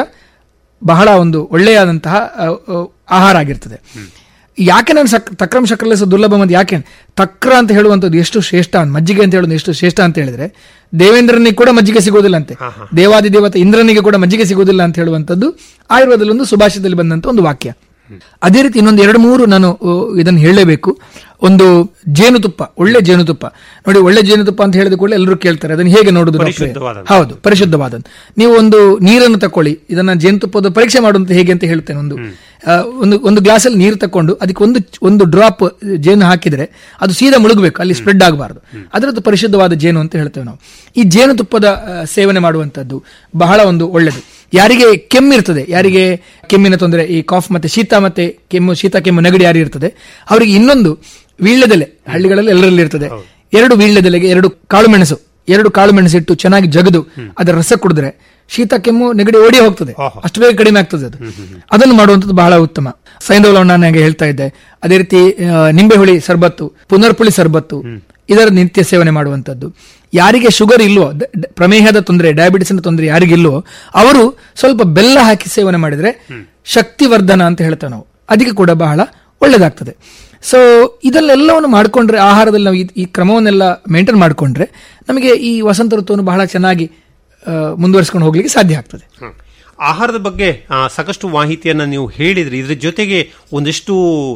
Speaker 4: ಬಹಳ ಒಂದು ಒಳ್ಳೆಯಾದಂತಹ ಆ, ಆ, ಆಹಾರ ಆಗಿರ್ತದೆ ಯಾಕೆ ನಾನು ಸಕ್ ತಕ್ರಂ ಶಕ್ರಲೆಸ ದುರ್ಲಭ ಅಂತ ಯಾಕೆ ತಕ್ರ ಅಂತ ಹೇಳುವಂಥದ್ದು ಎಷ್ಟು ಶ್ರೇಷ್ಠ ಅಂತ ಮಜ್ಜಿಗೆ ಅಂತ ಹೇಳೋದು ಎಷ್ಟು ಶ್ರೇಷ್ಠ ಅಂತ ಹೇಳಿದ್ರೆ ದೇವೇಂದ್ರನಿಗೆ ಕೂಡ ಮಜ್ಜಿಗೆ ಸಿಗೋದಿಲ್ಲ ಅಂತೆ ದೇವಾದಿ ದೇವತೆ ಇಂದ್ರನಿಗೆ ಕೂಡ ಮಜ್ಜಿಗೆ ಸಿಗೋದಿಲ್ಲ ಅಂತ ಹೇಳುವಂಥದ್ದು ಆಯುರ್ವೇದದಲ್ಲಿ ಒಂದು ಸುಭಾಷಿತದಲ್ಲಿ ಬಂದಂತ ಒಂದು ವಾಕ್ಯ ಅದೇ ರೀತಿ ಇನ್ನೊಂದು ಎರಡು ಮೂರು ನಾನು ಆ, ಇದನ್ನು ಹೇಳಲೇಬೇಕು ಒಂದು ಜೇನುತುಪ್ಪ ಒಳ್ಳೆ ಜೇನುತುಪ್ಪ ನೋಡಿ ಒಳ್ಳೆ ಜೇನುತುಪ್ಪ ಅಂತ ಹೇಳಿದ ಕೂಡಲೇ ಎಲ್ಲರೂ ಕೇಳ್ತಾರೆ ಅದನ್ನು ಹೇಗೆ ನೋಡುದು ಡಾಕ್ಟ್ರೇ?
Speaker 3: ಪರಿಶುದ್ಧವಾದಂಥ.
Speaker 4: ಹೌದು ಪರಿಶುದ್ಧವಾದಂತ ನೀವು ಒಂದು ನೀರನ್ನು ತಕೊಳ್ಳಿ ಇದನ್ನ ಜೇನುತುಪ್ಪದ ಪರೀಕ್ಷೆ ಮಾಡುವಂತ ಹೇಗೆ ಅಂತ ಹೇಳ್ತೇನೆ ಒಂದು ಆ, ಒಂದು ಒಂದು ಗ್ಲಾಸಲ್ಲಿ ನೀರು ತಕೊಂಡು ಅದಕ್ಕೆ ಒಂದು ಒಂದು ಡ್ರಾಪ್ ಜೇನು ಹಾಕಿದ್ರೆ ಅದು ಸೀದಾ ಮುಳುಗಬೇಕು ಅಲ್ಲಿ ಸ್ಪ್ರೆಡ್ ಆಗಬಾರದು ಅದರದ್ದು ಪರಿಶುದ್ಧವಾದ ಜೇನು ಅಂತ ಹೇಳ್ತೇವೆ ನಾವು ಈ ಜೇನುತುಪ್ಪದ ಆ, ಸೇವನೆ ಮಾಡುವಂತದ್ದು ಬಹಳ ಒಂದು ಒಳ್ಳೆಯದು ಯಾರಿಗೆ ಕೆಮ್ಮಿರ್ತದೆ ಯಾರಿಗೆ ಕೆಮ್ಮಿನ ತೊಂದರೆ ಈ ಕಾಫ್ ಮತ್ತೆ ಶೀತ ಮತ್ತೆ ಕೆಮ್ಮು ಶೀತ ಕೆಮ್ಮು ನೆಗಡಿ ಯಾರು ಇರ್ತದೆ ಅವರಿಗೆ ಇನ್ನೊಂದು ವೀಳ್ಯದೆಲೆ ಹಳ್ಳಿಗಳಲ್ಲಿ ಎಲ್ಲರಲ್ಲಿ ಇರ್ತದೆ ಎರಡು ವೀಳ್ಯದೆಲೆಗೆ ಎರಡು ಕಾಳು ಮೆಣಸು ಎರಡು ಕಾಳು ಮೆಣಸು ಇಟ್ಟು ಚೆನ್ನಾಗಿ ಜಗದು ಅದರ ರಸ ಕುಡಿದ್ರೆ ಶೀತ ಕೆಮ್ಮು ನೆಗಡಿ ಓಡಿ ಹೋಗ್ತದೆ ಅಷ್ಟು ಬೇಗ ಕಡಿಮೆ ಆಗ್ತದೆ ಅದು ಅದನ್ನು ಮಾಡುವಂಥದ್ದು ಬಹಳ ಉತ್ತಮ ಸೈಂಧವಲವನ್ನ ನಾನು ಹಾಗೆ ಹೇಳ್ತಾ ಇದ್ದೆ ಅದೇ ರೀತಿ ಆ, ನಿಂಬೆಹುಳಿ ಸರ್ಬತ್ತು ಪುನರ್ಪುಳಿ ಸರ್ಬತ್ತು ಇದರ ನಿತ್ಯ ಸೇವನೆ ಮಾಡುವಂಥದ್ದು ಯಾರಿಗೆ ಶುಗರ್ ಇಲ್ವೋ ದ- ದ- ಪ್ರಮೇಹದ ತೊಂದರೆ ಡಯಾಬಿಟಿಸ್ನ ತೊಂದರೆ ಯಾರಿಗಿಲ್ವೋ ಅವರು ಸ್ವಲ್ಪ ಬೆಲ್ಲ ಹಾಕಿ ಸೇವನೆ ಮಾಡಿದ್ರೆ ಶಕ್ತಿವರ್ಧನ ಅಂತ ಹೇಳ್ತೇವೆ ನಾವು ಅದಕ್ಕೆ ಕೂಡ ಬಹಳ ಒಳ್ಳೆದಾಗ್ತದೆ ಸೊ ಇದೆಲ್ಲವನ್ನು ಮಾಡಿಕೊಂಡ್ರೆ ಆಹಾರದಲ್ಲಿ ನಾವು ಈ- ಈ ಕ್ರಮವನ್ನೆಲ್ಲ ಮೇಂಟೈನ್ ಮಾಡಿಕೊಂಡ್ರೆ ನಮಗೆ ಈ ವಸಂತ ಋತುವನ್ನು ಬಹಳ ಚೆನ್ನಾಗಿ ಆ, ಮುಂದುವರಿಸ್ಕೊಂಡು ಹೋಗ್ಲಿಕ್ಕೆ ಸಾಧ್ಯ ಆಗ್ತದೆ
Speaker 3: ಹ್ಮ್. ಆಹಾರದ ಬಗ್ಗೆ ಆ, ಸಾಕಷ್ಟು ಮಾಹಿತಿಯನ್ನ ನೀವು ಹೇಳಿದ್ರಿ ಇದ್ರ ಜೊತೆಗೆ ಒಂದಿಷ್ಟು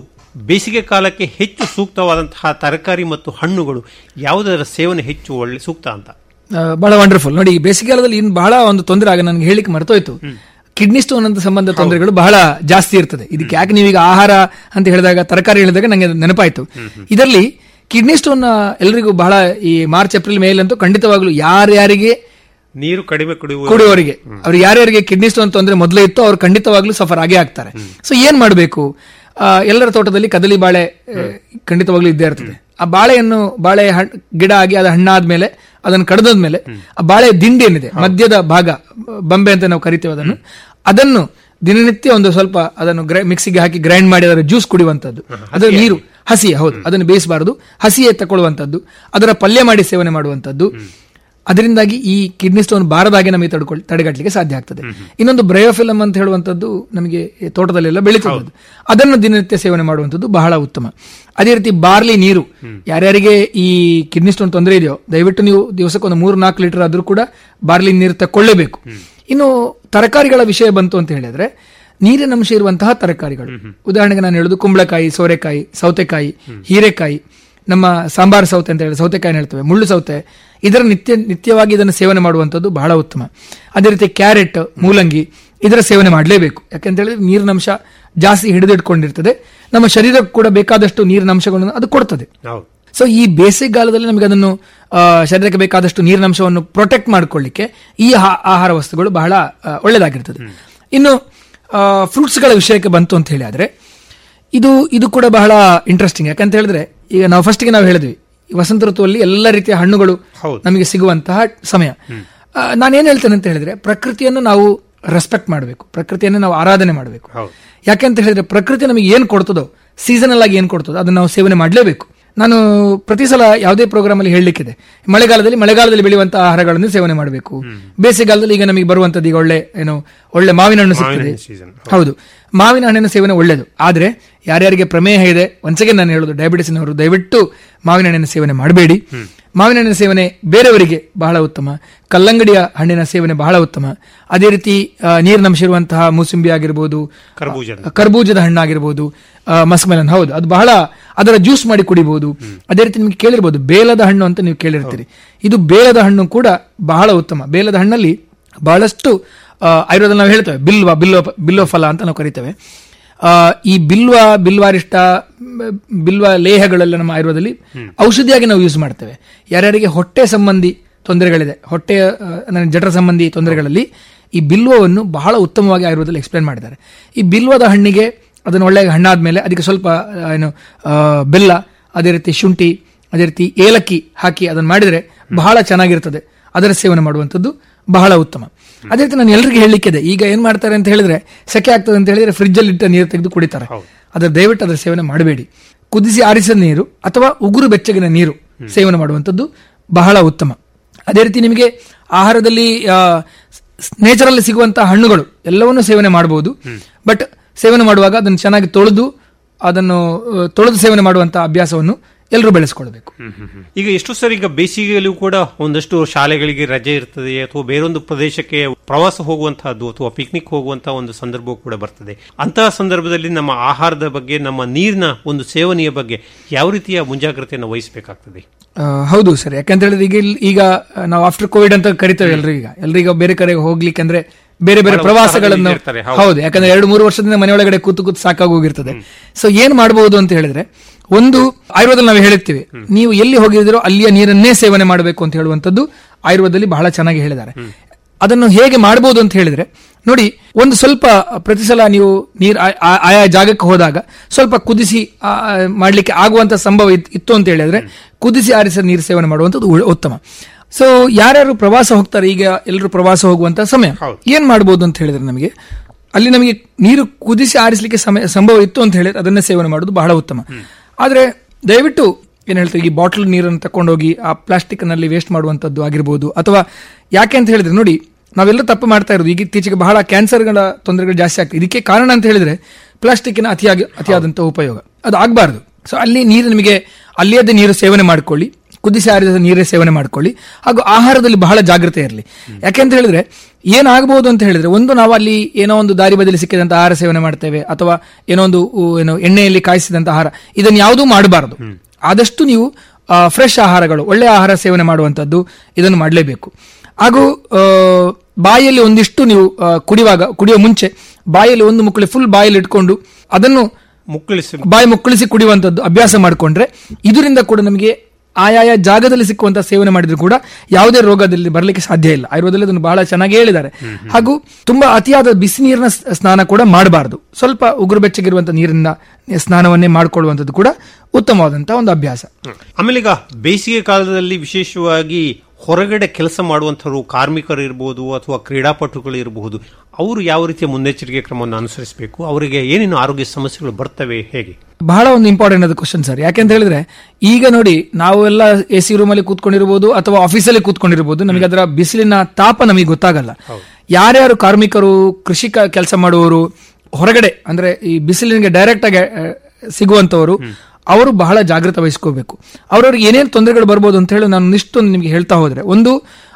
Speaker 3: ಬೇಸಿಗೆ ಕಾಲಕ್ಕೆ ಹೆಚ್ಚು ಸೂಕ್ತವಾದಂತಹ ತರಕಾರಿ ಮತ್ತು ಹಣ್ಣುಗಳು ಯಾವುದರ ಸೇವನೆ ಹೆಚ್ಚು ಒಳ್ಳೆ ಸೂಕ್ತ ಅಂತ
Speaker 4: ಆ, ಬಹಳ ವಂಡರ್ಫುಲ್ ನೋಡಿ ಈ ಬೇಸಿಗೆಗಾಲದಲ್ಲಿ ಇನ್ನು ಬಹಳ ಒಂದು ತೊಂದರೆ ಆಗ ನನಗೆ ಹೇಳಿಕ್ಕೆ ಮರ್ತೋಯ್ತು ಕಿಡ್ನಿ ಸ್ಟೋನ್ ಅಂತ ಸಂಬಂಧ ತೊಂದರೆಗಳು ಬಹಳ ಜಾಸ್ತಿ ಇರ್ತದೆ ಇದಕ್ಕೆ ಯಾಕೆ ನೀವೀಗ ಆಹಾರ ಅಂತ ಹೇಳಿದಾಗ ತರಕಾರಿ ಹೇಳಿದಾಗ ನನಗೆ ಅದು ನೆನಪಾಯ್ತು ಇದರಲ್ಲಿ ಕಿಡ್ನಿ ಸ್ಟೋನ್ ಎಲ್ಲರಿಗೂ ಬಹಳ ಈ ಮಾರ್ಚ್ ಏಪ್ರಿಲ್ ಮೇಲ್ ಅಂತೂ ಖಂಡಿತವಾಗ್ಲೂ ಯಾರ್ಯಾರಿಗೆ
Speaker 3: ನೀರು ಕಡಿಮೆ ಕುಡಿಯುವ
Speaker 4: ಕುಡಿಯೋರಿಗೆ ಅವ್ರು ಯಾರ್ಯಾರಿಗೆ ಕಿಡ್ನಿ ಸ್ಟೋನ್ ತೊಂದರೆ ಮೊದಲೇ ಇತ್ತು ಅವ್ರು ಖಂಡಿತವಾಗ್ಲೂ ಸಫರ್ ಆಗೇ ಆಗ್ತಾರೆ ಸೊ ಏನ್ ಮಾಡಬೇಕು ಎಲ್ಲರ ತೋಟದಲ್ಲಿ ಕದಲಿ ಬಾಳೆ ಆ, ಖಂಡಿತವಾಗ್ಲೂ ಇದ್ದೇ ಇರ್ತದೆ ಆ ಬಾಳೆಯನ್ನು ಬಾಳೆ ಹಣ್- ಗಿಡ ಆಗಿ ಅದು ಹಣ್ಣಾದ್ಮೇಲೆ ಅದನ್ನು ಕಡ್ದಾದ್ಮೇಲೆ ಆ ಬಾಳೆ ದಿಂಡಿ ಏನಿದೆ ಮಧ್ಯದ ಭಾಗ ಬಂಬೆ ಅಂತ ನಾವು ಕರಿತೇವೆ ಅದನ್ನು ಅದನ್ನು ದಿನನಿತ್ಯ ಒಂದು ಸ್ವಲ್ಪ ಅದನ್ನು ಗ್ರೈ ಮಿಕ್ಸಿಗೆ ಹಾಕಿ ಗ್ರೈಂಡ್ ಮಾಡಿ ಅದರ ಜ್ಯೂಸ್ ಕುಡಿಯುವಂತದ್ದು ಅದರ ನೀರು ಹಸಿ ಹೌದು ಅದನ್ನು ಬೇಯಿಸಬಾರದು ಹಸಿಯೇ ತಗೊಳ್ಳುವಂತದ್ದು ಅದರ ಪಲ್ಯ ಮಾಡಿ ಸೇವನೆ ಮಾಡುವಂತದ್ದು ಅದರಿಂದಾಗಿ ಈ ಕಿಡ್ನಿ ಸ್ಟೋನ್ ಬಾರದಾಗೆ ನಮಗೆ ತಡ್ಕೊಳ್ಳಿ ತಡೆಗಟ್ಟಲಿಕ್ಕೆ ಸಾಧ್ಯ ಆಗ್ತದೆ ಇನ್ನೊಂದು ಬ್ರಯೋಫಿಲಮ್ ಅಂತ ಹೇಳುವಂಥದ್ದು ನಮಗೆ ತೋಟದಲ್ಲೆಲ್ಲ ಬೆಳೀತದೆ ಅದನ್ನು ದಿನನಿತ್ಯ ಸೇವನೆ ಮಾಡುವಂಥದ್ದು ಬಹಳ ಉತ್ತಮ ಅದೇ ರೀತಿ ಬಾರ್ಲಿ ನೀರು ಯಾರ್ಯಾರಿಗೆ ಈ ಕಿಡ್ನಿ ಸ್ಟೋನ್ ತೊಂದರೆ ಇದೆಯೋ ದಯವಿಟ್ಟು ನೀವು ದಿವಸಕ್ಕೆ ಒಂದು ಮೂರು ನಾಲ್ಕು ಲೀಟರ್ ಆದ್ರೂ ಕೂಡ ಬಾರ್ಲಿ ನೀರು ತಕೊಳ್ಳೇಬೇಕು ಇನ್ನು ತರಕಾರಿಗಳ ವಿಷಯ ಬಂತು ಅಂತ ಹೇಳಿದ್ರೆ ನೀರಿನ ಅಂಶ ಇರುವಂತಹ ತರಕಾರಿಗಳು ಉದಾಹರಣೆಗೆ ನಾನು ಹೇಳುದು ಕುಂಬಳಕಾಯಿ ಸೋರೆಕಾಯಿ ಸೌತೆಕಾಯಿ ಹೀರೆಕಾಯಿ ನಮ್ಮ ಸಾಂಬಾರ್ ಸೌತೆ ಅಂತ ಹೇಳಿ ಸೌತೆಕಾಯಿ ಹೇಳ್ತೇವೆ ಮುಳ್ಳು ಸೌತೆ ಇದರ ನಿತ್ಯ ನಿತ್ಯವಾಗಿ ಇದನ್ನು ಸೇವನೆ ಮಾಡುವಂಥದ್ದು ಬಹಳ ಉತ್ತಮ ಅದೇ ರೀತಿ ಕ್ಯಾರೆಟ್ ಮೂಲಂಗಿ ಇದರ ಸೇವನೆ ಮಾಡಲೇಬೇಕು ಯಾಕಂತ ಹೇಳಿದ್ರೆ ನೀರಿನ ಅಂಶ ಜಾಸ್ತಿ ಹಿಡಿದಿಟ್ಕೊಂಡಿರ್ತದೆ ನಮ್ಮ ಶರೀರಕ್ಕೆ ಕೂಡ ಬೇಕಾದಷ್ಟು ನೀರಿನ ಅಂಶಗಳನ್ನು ಅದು ಕೊಡ್ತದೆ
Speaker 3: ಹೌದು
Speaker 4: ಸೊ ಈ ಬೇಸಿಗೆಗಾಲದಲ್ಲಿ ನಮಗೆ ಅದನ್ನು ಆ, ಶರೀರಕ್ಕೆ ಬೇಕಾದಷ್ಟು ನೀರಿನ ಅಂಶವನ್ನು ಪ್ರೊಟೆಕ್ಟ್ ಮಾಡ್ಕೊಳ್ಳಿಕ್ಕೆ ಈ ಹಾ- ಆಹಾರ ವಸ್ತುಗಳು ಬಹಳ ಆ, ಒಳ್ಳೆದಾಗಿರ್ತದೆ ಇನ್ನು ಫ್ರೂಟ್ಸ್ಗಳ ವಿಷಯಕ್ಕೆ ಬಂತು ಅಂತ ಹೇಳಿ ಆದ್ರೆ ಇದು ಇದು ಕೂಡ ಬಹಳ ಇಂಟ್ರೆಸ್ಟಿಂಗ್ ಯಾಕಂತ ಹೇಳಿದ್ರೆ ಈಗ ನಾವು ಫಸ್ಟ್ಗೆ ನಾವು ಹೇಳಿದ್ವಿ ಈ ವಸಂತ ಋತುವಲ್ಲಿ ಎಲ್ಲ ರೀತಿಯ ಹಣ್ಣುಗಳು
Speaker 3: ಹೌದು.
Speaker 4: ನಮಗೆ ಸಿಗುವಂತಹ ಸಮಯ ಆ, ನಾನೇನ್ ಹೇಳ್ತೇನೆ ಅಂತ ಹೇಳಿದ್ರೆ ಪ್ರಕೃತಿಯನ್ನು ನಾವು ರೆಸ್ಪೆಕ್ಟ್ ಮಾಡಬೇಕು ಪ್ರಕೃತಿಯನ್ನು ನಾವು ಆರಾಧನೆ ಮಾಡಬೇಕು
Speaker 3: ಹೌದು.
Speaker 4: ಯಾಕೆಂತ ಹೇಳಿದ್ರೆ ಪ್ರಕೃತಿ ನಮಗೆ ಏನ್ ಕೊಡ್ತದೋ ಸೀಸನಲ್ ಆಗಿ ಏನ್ ಕೊಡ್ತದೋ ಅದನ್ನ ನಾವು ಸೇವನೆ ಮಾಡಲೇಬೇಕು ನಾನು ಪ್ರತಿ ಸಲ ಯಾವುದೇ ಪ್ರೋಗ್ರಾಮ್ ಅಲ್ಲಿ ಹೇಳಲಿಕ್ಕಿದೆ ಮಳೆಗಾಲದಲ್ಲಿ ಮಳೆಗಾಲದಲ್ಲಿ ಬೆಳೆಯುವಂತಹ ಆಹಾರಗಳನ್ನು ಸೇವನೆ ಮಾಡಬೇಕು ಬೇಸಿಗೆಗಾಲದಲ್ಲಿ ಈಗ ನಮಗೆ ಬರುವಂತದ್ದು ಈಗ ಒಳ್ಳೆ ಏನು ಒಳ್ಳೆ ಮಾವಿನ ಹಣ್ಣು ಸಿಗ್ತದೆ
Speaker 3: ಹಣ್ಣಿನ season.
Speaker 4: ಹೌದು ಮಾವಿನ ಹಣ್ಣಿನ ಸೇವನೆ ಒಳ್ಳೆಯದು ಆದ್ರೆ ಯಾರ್ಯಾರಿಗೆ ಪ್ರಮೇಹ ಇದೆ ಒಂದ್ಸಗೆ ನಾನು ಹೇಳೋದು ಡಯಾಬಿಟಿಸ್ನವರು ದಯವಿಟ್ಟು ಮಾವಿನ ಹಣ್ಣಿನ ಸೇವನೆ ಮಾಡಬೇಡಿ ಮಾವಿನ ಹಣ್ಣಿನ ಸೇವನೆ ಬೇರೆಯವರಿಗೆ ಬಹಳ ಉತ್ತಮ ಕಲ್ಲಂಗಡಿಯ ಹಣ್ಣಿನ ಸೇವನೆ ಬಹಳ ಉತ್ತಮ ಅದೇ ರೀತಿ ಆ, ನೀರಿನಂಶ ಇರುವಂತಹ ಮೂಸಂಬಿ ಆಗಿರ್ಬೋದು
Speaker 3: ಕರ್ಬೂಜದ
Speaker 4: ಕರ್ಬೂಜದ ಹಣ್ಣಾಗಿರ್ಬೋದು ಮಸ್ಮೆಲನ್ ಹೌದು ಅದು ಬಹಳ ಅದರ ಜ್ಯೂಸ್ ಮಾಡಿ ಕುಡಿಬಹುದು ಅದೇ ರೀತಿ ನಿಮ್ಗೆ ಕೇಳಿರ್ಬೋದು ಬೇಲದ ಹಣ್ಣು ಅಂತ ನೀವು ಕೇಳಿರ್ತೀರಿ ಇದು ಬೇಲದ ಹಣ್ಣು ಕೂಡ ಬಹಳ ಉತ್ತಮ ಬೇಲದ ಹಣ್ಣಲ್ಲಿ ಬಹಳಷ್ಟು ಆ, ಆಯುರ್ವೇದದಲ್ಲಿ ನಾವು ಹೇಳ್ತೇವೆ ಬಿಲ್ವ ಬಿಲ್ವ ಬಿಲ್ವ ಫಲ ಅಂತ ನಾವು ಕರಿತೇವೆ ಆ, ಈ ಬಿಲ್ವ ಬಿಲ್ವಾರಿಷ್ಟ ಮ್, ಬಿಲ್ವ ಲೇಹಗಳೆಲ್ಲ ನಮ್ಮ ಆಯುರ್ವೇದದಲ್ಲಿ ಔಷಧಿಯಾಗಿ ನಾವು ಯೂಸ್ ಮಾಡ್ತೇವೆ ಯಾರ್ಯಾರಿಗೆ ಹೊಟ್ಟೆ ಸಂಬಂಧಿ ತೊಂದರೆಗಳಿದೆ ಹೊಟ್ಟೆ ಜಠರ ಸಂಬಂಧಿ ತೊಂದರೆಗಳಲ್ಲಿ ಈ ಬಿಲ್ವವನ್ನು ಬಹಳ ಉತ್ತಮವಾಗಿ ಆಯುರ್ವೇದದಲ್ಲಿ ಎಕ್ಸ್ಪ್ಲೇನ್ ಮಾಡಿದ್ದಾರೆ ಈ ಬಿಲ್ವದ ಹಣ್ಣಿಗೆ ಅದನ್ನು ಒಳ್ಳೆ ಹಣ್ಣಾದ್ಮೇಲೆ ಅದಕ್ಕೆ ಸ್ವಲ್ಪ ಆ, ಏನು ಆ, ಬೆಲ್ಲ ಅದೇ ರೀತಿ ಶುಂಠಿ ಅದೇ ರೀತಿ ಏಲಕ್ಕಿ ಹಾಕಿ ಅದನ್ನು ಮಾಡಿದರೆ ಬಹಳ ಚೆನ್ನಾಗಿರ್ತದೆ ಅದರ ಸೇವನೆ ಮಾಡುವಂಥದ್ದು ಬಹಳ ಉತ್ತಮ ಅದೇ ರೀತಿ ನಾನು ಎಲ್ರಿಗೂ ಹೇಳಲಿಕ್ಕಿದೆ ಈಗ ಏನ್ ಮಾಡ್ತಾರೆ ಅಂತ ಹೇಳಿದ್ರೆ ಸೆಕೆ ಆಗ್ತದೆ ಅಂತ ಹೇಳಿದ್ರೆ ಫ್ರಿಜ್ ಅಲ್ಲಿ ಇಟ್ಟ ನೀರು ತೆಗೆದು ಕುಡಿತಾರೆ ಅದರ ದಯವಿಟ್ಟು ಅದರ ಸೇವನೆ ಮಾಡಬೇಡಿ ಕುದಿಸಿ ಆರಿಸಿದ ನೀರು ಅಥವಾ ಉಗುರು ಬೆಚ್ಚಗಿನ ನೀರು ಸೇವನೆ ಮಾಡುವಂಥದ್ದು ಬಹಳ ಉತ್ತಮ ಅದೇ ರೀತಿ ನಿಮಗೆ ಆಹಾರದಲ್ಲಿ ನೇಚರಲ್ಲಿ ಸಿಗುವಂತಹ ಹಣ್ಣುಗಳು ಎಲ್ಲವನ್ನೂ ಸೇವನೆ ಮಾಡಬಹುದು ಬಟ್ ಸೇವನೆ ಮಾಡುವಾಗ ಅದನ್ನು ಚೆನ್ನಾಗಿ ತೊಳೆದು ಅದನ್ನು ಆ, ತೊಳೆದು ಸೇವನೆ ಮಾಡುವಂತಹ ಅಭ್ಯಾಸವನ್ನು ಎಲ್ಲರೂ ಬೆಳೆಸ್ಕೊಳ್ಬೇಕು
Speaker 3: ಈಗ ಎಷ್ಟು ಸರಿ ಈಗ ಬೇಸಿಗೆಯಲ್ಲೂ ಕೂಡ ಒಂದಷ್ಟು ಶಾಲೆಗಳಿಗೆ ರಜೆ ಇರ್ತದೆ ಅಥವಾ ಬೇರೊಂದು ಪ್ರದೇಶಕ್ಕೆ ಪ್ರವಾಸ ಹೋಗುವಂತಹದ್ದು ಅಥವಾ ಪಿಕ್ನಿಕ್ ಹೋಗುವಂತಹ ಒಂದು ಸಂದರ್ಭ ಕೂಡ ಬರ್ತದೆ ಅಂತಹ ಸಂದರ್ಭದಲ್ಲಿ ನಮ್ಮ ಆಹಾರದ ಬಗ್ಗೆ ನಮ್ಮ ನೀರಿನ ಒಂದು ಸೇವನೆಯ ಬಗ್ಗೆ ಯಾವ ರೀತಿಯ ಮುಂಜಾಗ್ರತೆಯನ್ನು ವಹಿಸಬೇಕಾಗ್ತದೆ
Speaker 4: ಆ, ಹೌದು ಸರ್ ಯಾಕಂತ ಹೇಳಿದ್ರೆ ಈಗ ಇಲ್ಲಿ- ಈಗ ನಾವು ಆಫ್ಟರ್ ಕೋವಿಡ್ ಅಂತ ಕರಿತೇವೆ ಎಲ್ರು ಈಗ ಎಲ್ರಿಗ ಬೇರೆ ಕಡೆಗೆ ಹೋಗ್ಲಿಕ್ಕೆ ಅಂದ್ರೆ ಬೇರೆ ಬೇರೆ
Speaker 3: ಬಹಳ
Speaker 4: ಪ್ರವಾಸಗಳನ್ನು
Speaker 3: ಉತ್ಸಾಹದಲ್ಲಿ ಇರ್ತಾರೆ, ಹೌದು.
Speaker 4: ಹೌದು ಯಾಕಂದ್ರೆ ಎರಡು ಮೂರು ವರ್ಷದಿಂದ ಮನೆಯೊಳಗಡೆ ಕೂತು ಕೂತು ಸಾಕಾಗಿ ಹೋಗಿರ್ತದೆ ಸೊ ಏನ್ ಮಾಡಬಹುದು ಅಂತ ಹೇಳಿದ್ರೆ ಒಂದು ಆಯುರ್ವೇದದಲ್ಲಿ ನಾವು ಹೇಳುತ್ತೀವಿ ನೀವು ಎಲ್ಲಿ ಹೋಗಿದ್ದೀರೋ ಅಲ್ಲಿಯ ನೀರನ್ನೇ ಸೇವನೆ ಮಾಡಬೇಕು ಅಂತ ಹೇಳುವಂತದ್ದು ಆಯುರ್ವೇದದಲ್ಲಿ ಬಹಳ ಚೆನ್ನಾಗಿ ಹೇಳಿದ್ದಾರೆ ಅದನ್ನು ಹೇಗೆ ಮಾಡಬಹುದು ಅಂತ ಹೇಳಿದ್ರೆ ನೋಡಿ ಒಂದು ಸ್ವಲ್ಪ ಪ್ರತಿ ಸಲ ನೀವು ನೀರ್ ಆ- ಆ- ಆಯಾ ಜಾಗಕ್ಕೆ ಹೋದಾಗ ಸ್ವಲ್ಪ ಕುದಿಸಿ ಆ, ಆ, ಮಾಡ್ಲಿಕ್ಕೆ ಆಗುವಂತ ಸಂಭವ ಇತ್- ಇತ್ತು ಅಂತ ಹೇಳಿದ್ರೆ ಕುದಿಸಿ ಆರಿಸಿದ ನೀರು ಸೇವನೆ ಮಾಡುವಂಥದ್ದು ಉ- ಉತ್ತಮ ಸೊ ಯಾರ್ಯಾರು ಪ್ರವಾಸ ಹೋಗ್ತಾರೆ ಈಗ ಎಲ್ಲರೂ ಪ್ರವಾಸ ಹೋಗುವಂತ ಸಮಯ
Speaker 3: ಹೌದು.
Speaker 4: ಏನ್ ಮಾಡಬಹುದು ಅಂತ ಹೇಳಿದ್ರೆ ನಮಗೆ ಅಲ್ಲಿ ನಮಗೆ ನೀರು ಕುದಿಸಿ ಆರಿಸಲಿಕ್ಕೆ ಸಮಯ ಸಂಭವ ಇತ್ತು ಅಂತ ಹೇಳಿದ್ರೆ ಅದನ್ನೇ ಸೇವನೆ ಮಾಡೋದು ಬಹಳ ಉತ್ತಮ ಆದ್ರೆ ದಯವಿಟ್ಟು ಏನ್ ಹೇಳ್ತಾರೆ ಈ ಬಾಟಲ್ ನೀರನ್ನು ತಕೊಂಡೋಗಿ ಆ ಪ್ಲಾಸ್ಟಿಕ್ ನಲ್ಲಿ ವೇಸ್ಟ್ ಮಾಡುವಂತದ್ದು ಆಗಿರ್ಬೋದು ಅಥವಾ ಯಾಕೆ ಅಂತ ಹೇಳಿದ್ರೆ ನೋಡಿ ನಾವೆಲ್ಲ ತಪ್ಪು ಮಾಡ್ತಾ ಇರೋದು ಈಗ ಇತ್ತೀಚೆಗೆ ಬಹಳ ಕ್ಯಾನ್ಸರ್ಗಳ ತೊಂದರೆಗಳು ಜಾಸ್ತಿ ಆಗ್ತದೆ ಇದಕ್ಕೆ ಕಾರಣ ಅಂತ ಹೇಳಿದ್ರೆ ಪ್ಲಾಸ್ಟಿಕ್ನ ಅತಿಯಾಗಿ ಅತಿಯಾದಂತಹ ಉಪಯೋಗ ಅದು ಆಗಬಾರ್ದು ಸೊ ಅಲ್ಲಿ ನೀರು ನಿಮಗೆ ಅಲ್ಲಿಯದೇ ನೀರು ಸೇವನೆ ಮಾಡ್ಕೊಳ್ಳಿ ಕುದಿಸಿ ಆರಿದ ನೀರೇ ಸೇವನೆ ಮಾಡ್ಕೊಳ್ಳಿ ಹಾಗೂ ಆಹಾರದಲ್ಲಿ ಬಹಳ ಜಾಗ್ರತೆ ಇರಲಿ ಯಾಕೆಂತ ಹೇಳಿದ್ರೆ ಏನಾಗಬಹುದು ಅಂತ ಹೇಳಿದ್ರೆ ಒಂದು ನಾವು ಅಲ್ಲಿ ಏನೋ ಒಂದು ದಾರಿ ಬದಲಿ ಸಿಕ್ಕಿದಂತ ಆಹಾರ ಸೇವನೆ ಮಾಡ್ತೇವೆ ಅಥವಾ ಏನೋ ಒಂದು ಉ, ಏನು ಎಣ್ಣೆಯಲ್ಲಿ ಕಾಯಿಸಿದಂತ ಆಹಾರ ಇದನ್ನು ಯಾವುದೂ ಮಾಡಬಾರದು ಆದಷ್ಟು ನೀವು ಫ್ರೆಶ್ ಆಹಾರಗಳು ಒಳ್ಳೆ ಆಹಾರ ಸೇವನೆ ಮಾಡುವಂತದ್ದು ಇದನ್ನು ಮಾಡಲೇಬೇಕು ಹಾಗೂ ಆ, ಬಾಯಲ್ಲಿ ಒಂದಿಷ್ಟು ನೀವು ಆ, ಕುಡಿಯುವಾಗ ಕುಡಿಯುವ ಮುಂಚೆ ಬಾಯಲ್ಲಿ ಒಂದು ಮುಕ್ಕಳಿ ಫುಲ್ ಬಾಯಲ್ಲಿ ಇಟ್ಕೊಂಡು ಅದನ್ನು
Speaker 3: ಮುಕ್ಕಳಿಸಿ
Speaker 4: ಬಾಯಿ ಮುಕ್ಕಳಿಸಿ ಕುಡಿಯುವಂತದ್ದು ಅಭ್ಯಾಸ ಮಾಡಿಕೊಂಡ್ರೆ ಇದರಿಂದ ಕೂಡ ನಮಗೆ ಆಯಾಯ ಜಾಗದಲ್ಲಿ ಸಿಕ್ಕುವಂತ ಸೇವನೆ ಮಾಡಿದ್ರು ಕೂಡ ಯಾವುದೇ ರೋಗದಲ್ಲಿ ಬರಲಿಕ್ಕೆ ಸಾಧ್ಯ ಇಲ್ಲ ಆಯುರ್ವೇದದಲ್ಲಿ ಅದನ್ನು ಬಹಳ ಚೆನ್ನಾಗಿ ಹೇಳಿದ್ದಾರೆ ಹಾಗೂ ತುಂಬಾ ಅತಿಯಾದ ಬಿಸಿ ನೀರಿನ ಸ್- ಸ್ನಾನ ಕೂಡ ಮಾಡಬಾರದು ಸ್ವಲ್ಪ ಉಗುರು ಬೆಚ್ಚಗಿರುವಂತ ನೀರಿನ ಸ್ನಾನವನ್ನೇ ಮಾಡಿಕೊಳ್ಳುವಂಥದ್ದು ಕೂಡ ಉತ್ತಮವಾದಂತಹ ಒಂದು ಅಭ್ಯಾಸ
Speaker 3: ಆಮೇಲೆ ಈಗ ಬೇಸಿಗೆ ಕಾಲದಲ್ಲಿ ವಿಶೇಷವಾಗಿ ಹೊರಗಡೆ ಕೆಲಸ ಮಾಡುವಂಥವ್ರು ಕಾರ್ಮಿಕರು ಇರಬಹುದು ಅಥವಾ ಕ್ರೀಡಾಪಟುಗಳು ಇರಬಹುದು ಅವರು ಯಾವ ರೀತಿಯ ಮುನ್ನೆಚ್ಚರಿಕೆ ಕ್ರಮವನ್ನು ಅನುಸರಿಸಬೇಕು ಅವರಿಗೆ ಏನೇನು ಆರೋಗ್ಯ ಸಮಸ್ಯೆಗಳು ಬರ್ತವೆ ಹೇಗೆ
Speaker 4: ಬಹಳ ಒಂದು ಇಂಪಾರ್ಟೆಂಟ್ ಆದ ಕ್ವಶನ್ ಸರ್ ಯಾಕೆಂತ ಹೇಳಿದ್ರೆ ಈಗ ನೋಡಿ ನಾವು ಎಲ್ಲ ಎ ಸಿ ರೂಮಲ್ಲಿ ಕೂತ್ಕೊಂಡಿರ್ಬೋದು ಅಥವಾ ಆಫೀಸಲ್ಲಿ ಕೂತ್ಕೊಂಡಿರ್ಬೋದು ನಮಗೆ ಅದರ ಬಿಸಿಲಿನ ತಾಪ ನಮಗೆ ಗೊತ್ತಾಗಲ್ಲ ಯಾರ್ಯಾರು ಕಾರ್ಮಿಕರು ಕೃಷಿಕ ಕೆಲಸ ಮಾಡುವವರು ಹೊರಗಡೆ ಅಂದ್ರೆ ಈ ಬಿಸಿಲಿನಿಗೆ ಡೈರೆಕ್ಟ್ ಆಗಿ ಆ, ಸಿಗುವಂತವರು ಅವರು ಬಹಳ ಜಾಗೃತ ವಹಿಸ್ಕೋಬೇಕು ಅವರವ್ರಿಗೆ ಏನೇನು ತೊಂದರೆಗಳು ಬರ್ಬೋದು ಅಂತ ಹೇಳಿ ನಾನು ಇಷ್ಟೊಂದು ನಿಮಗೆ ಹೇಳ್ತಾ ಹೋದ್ರೆ ಒಂದು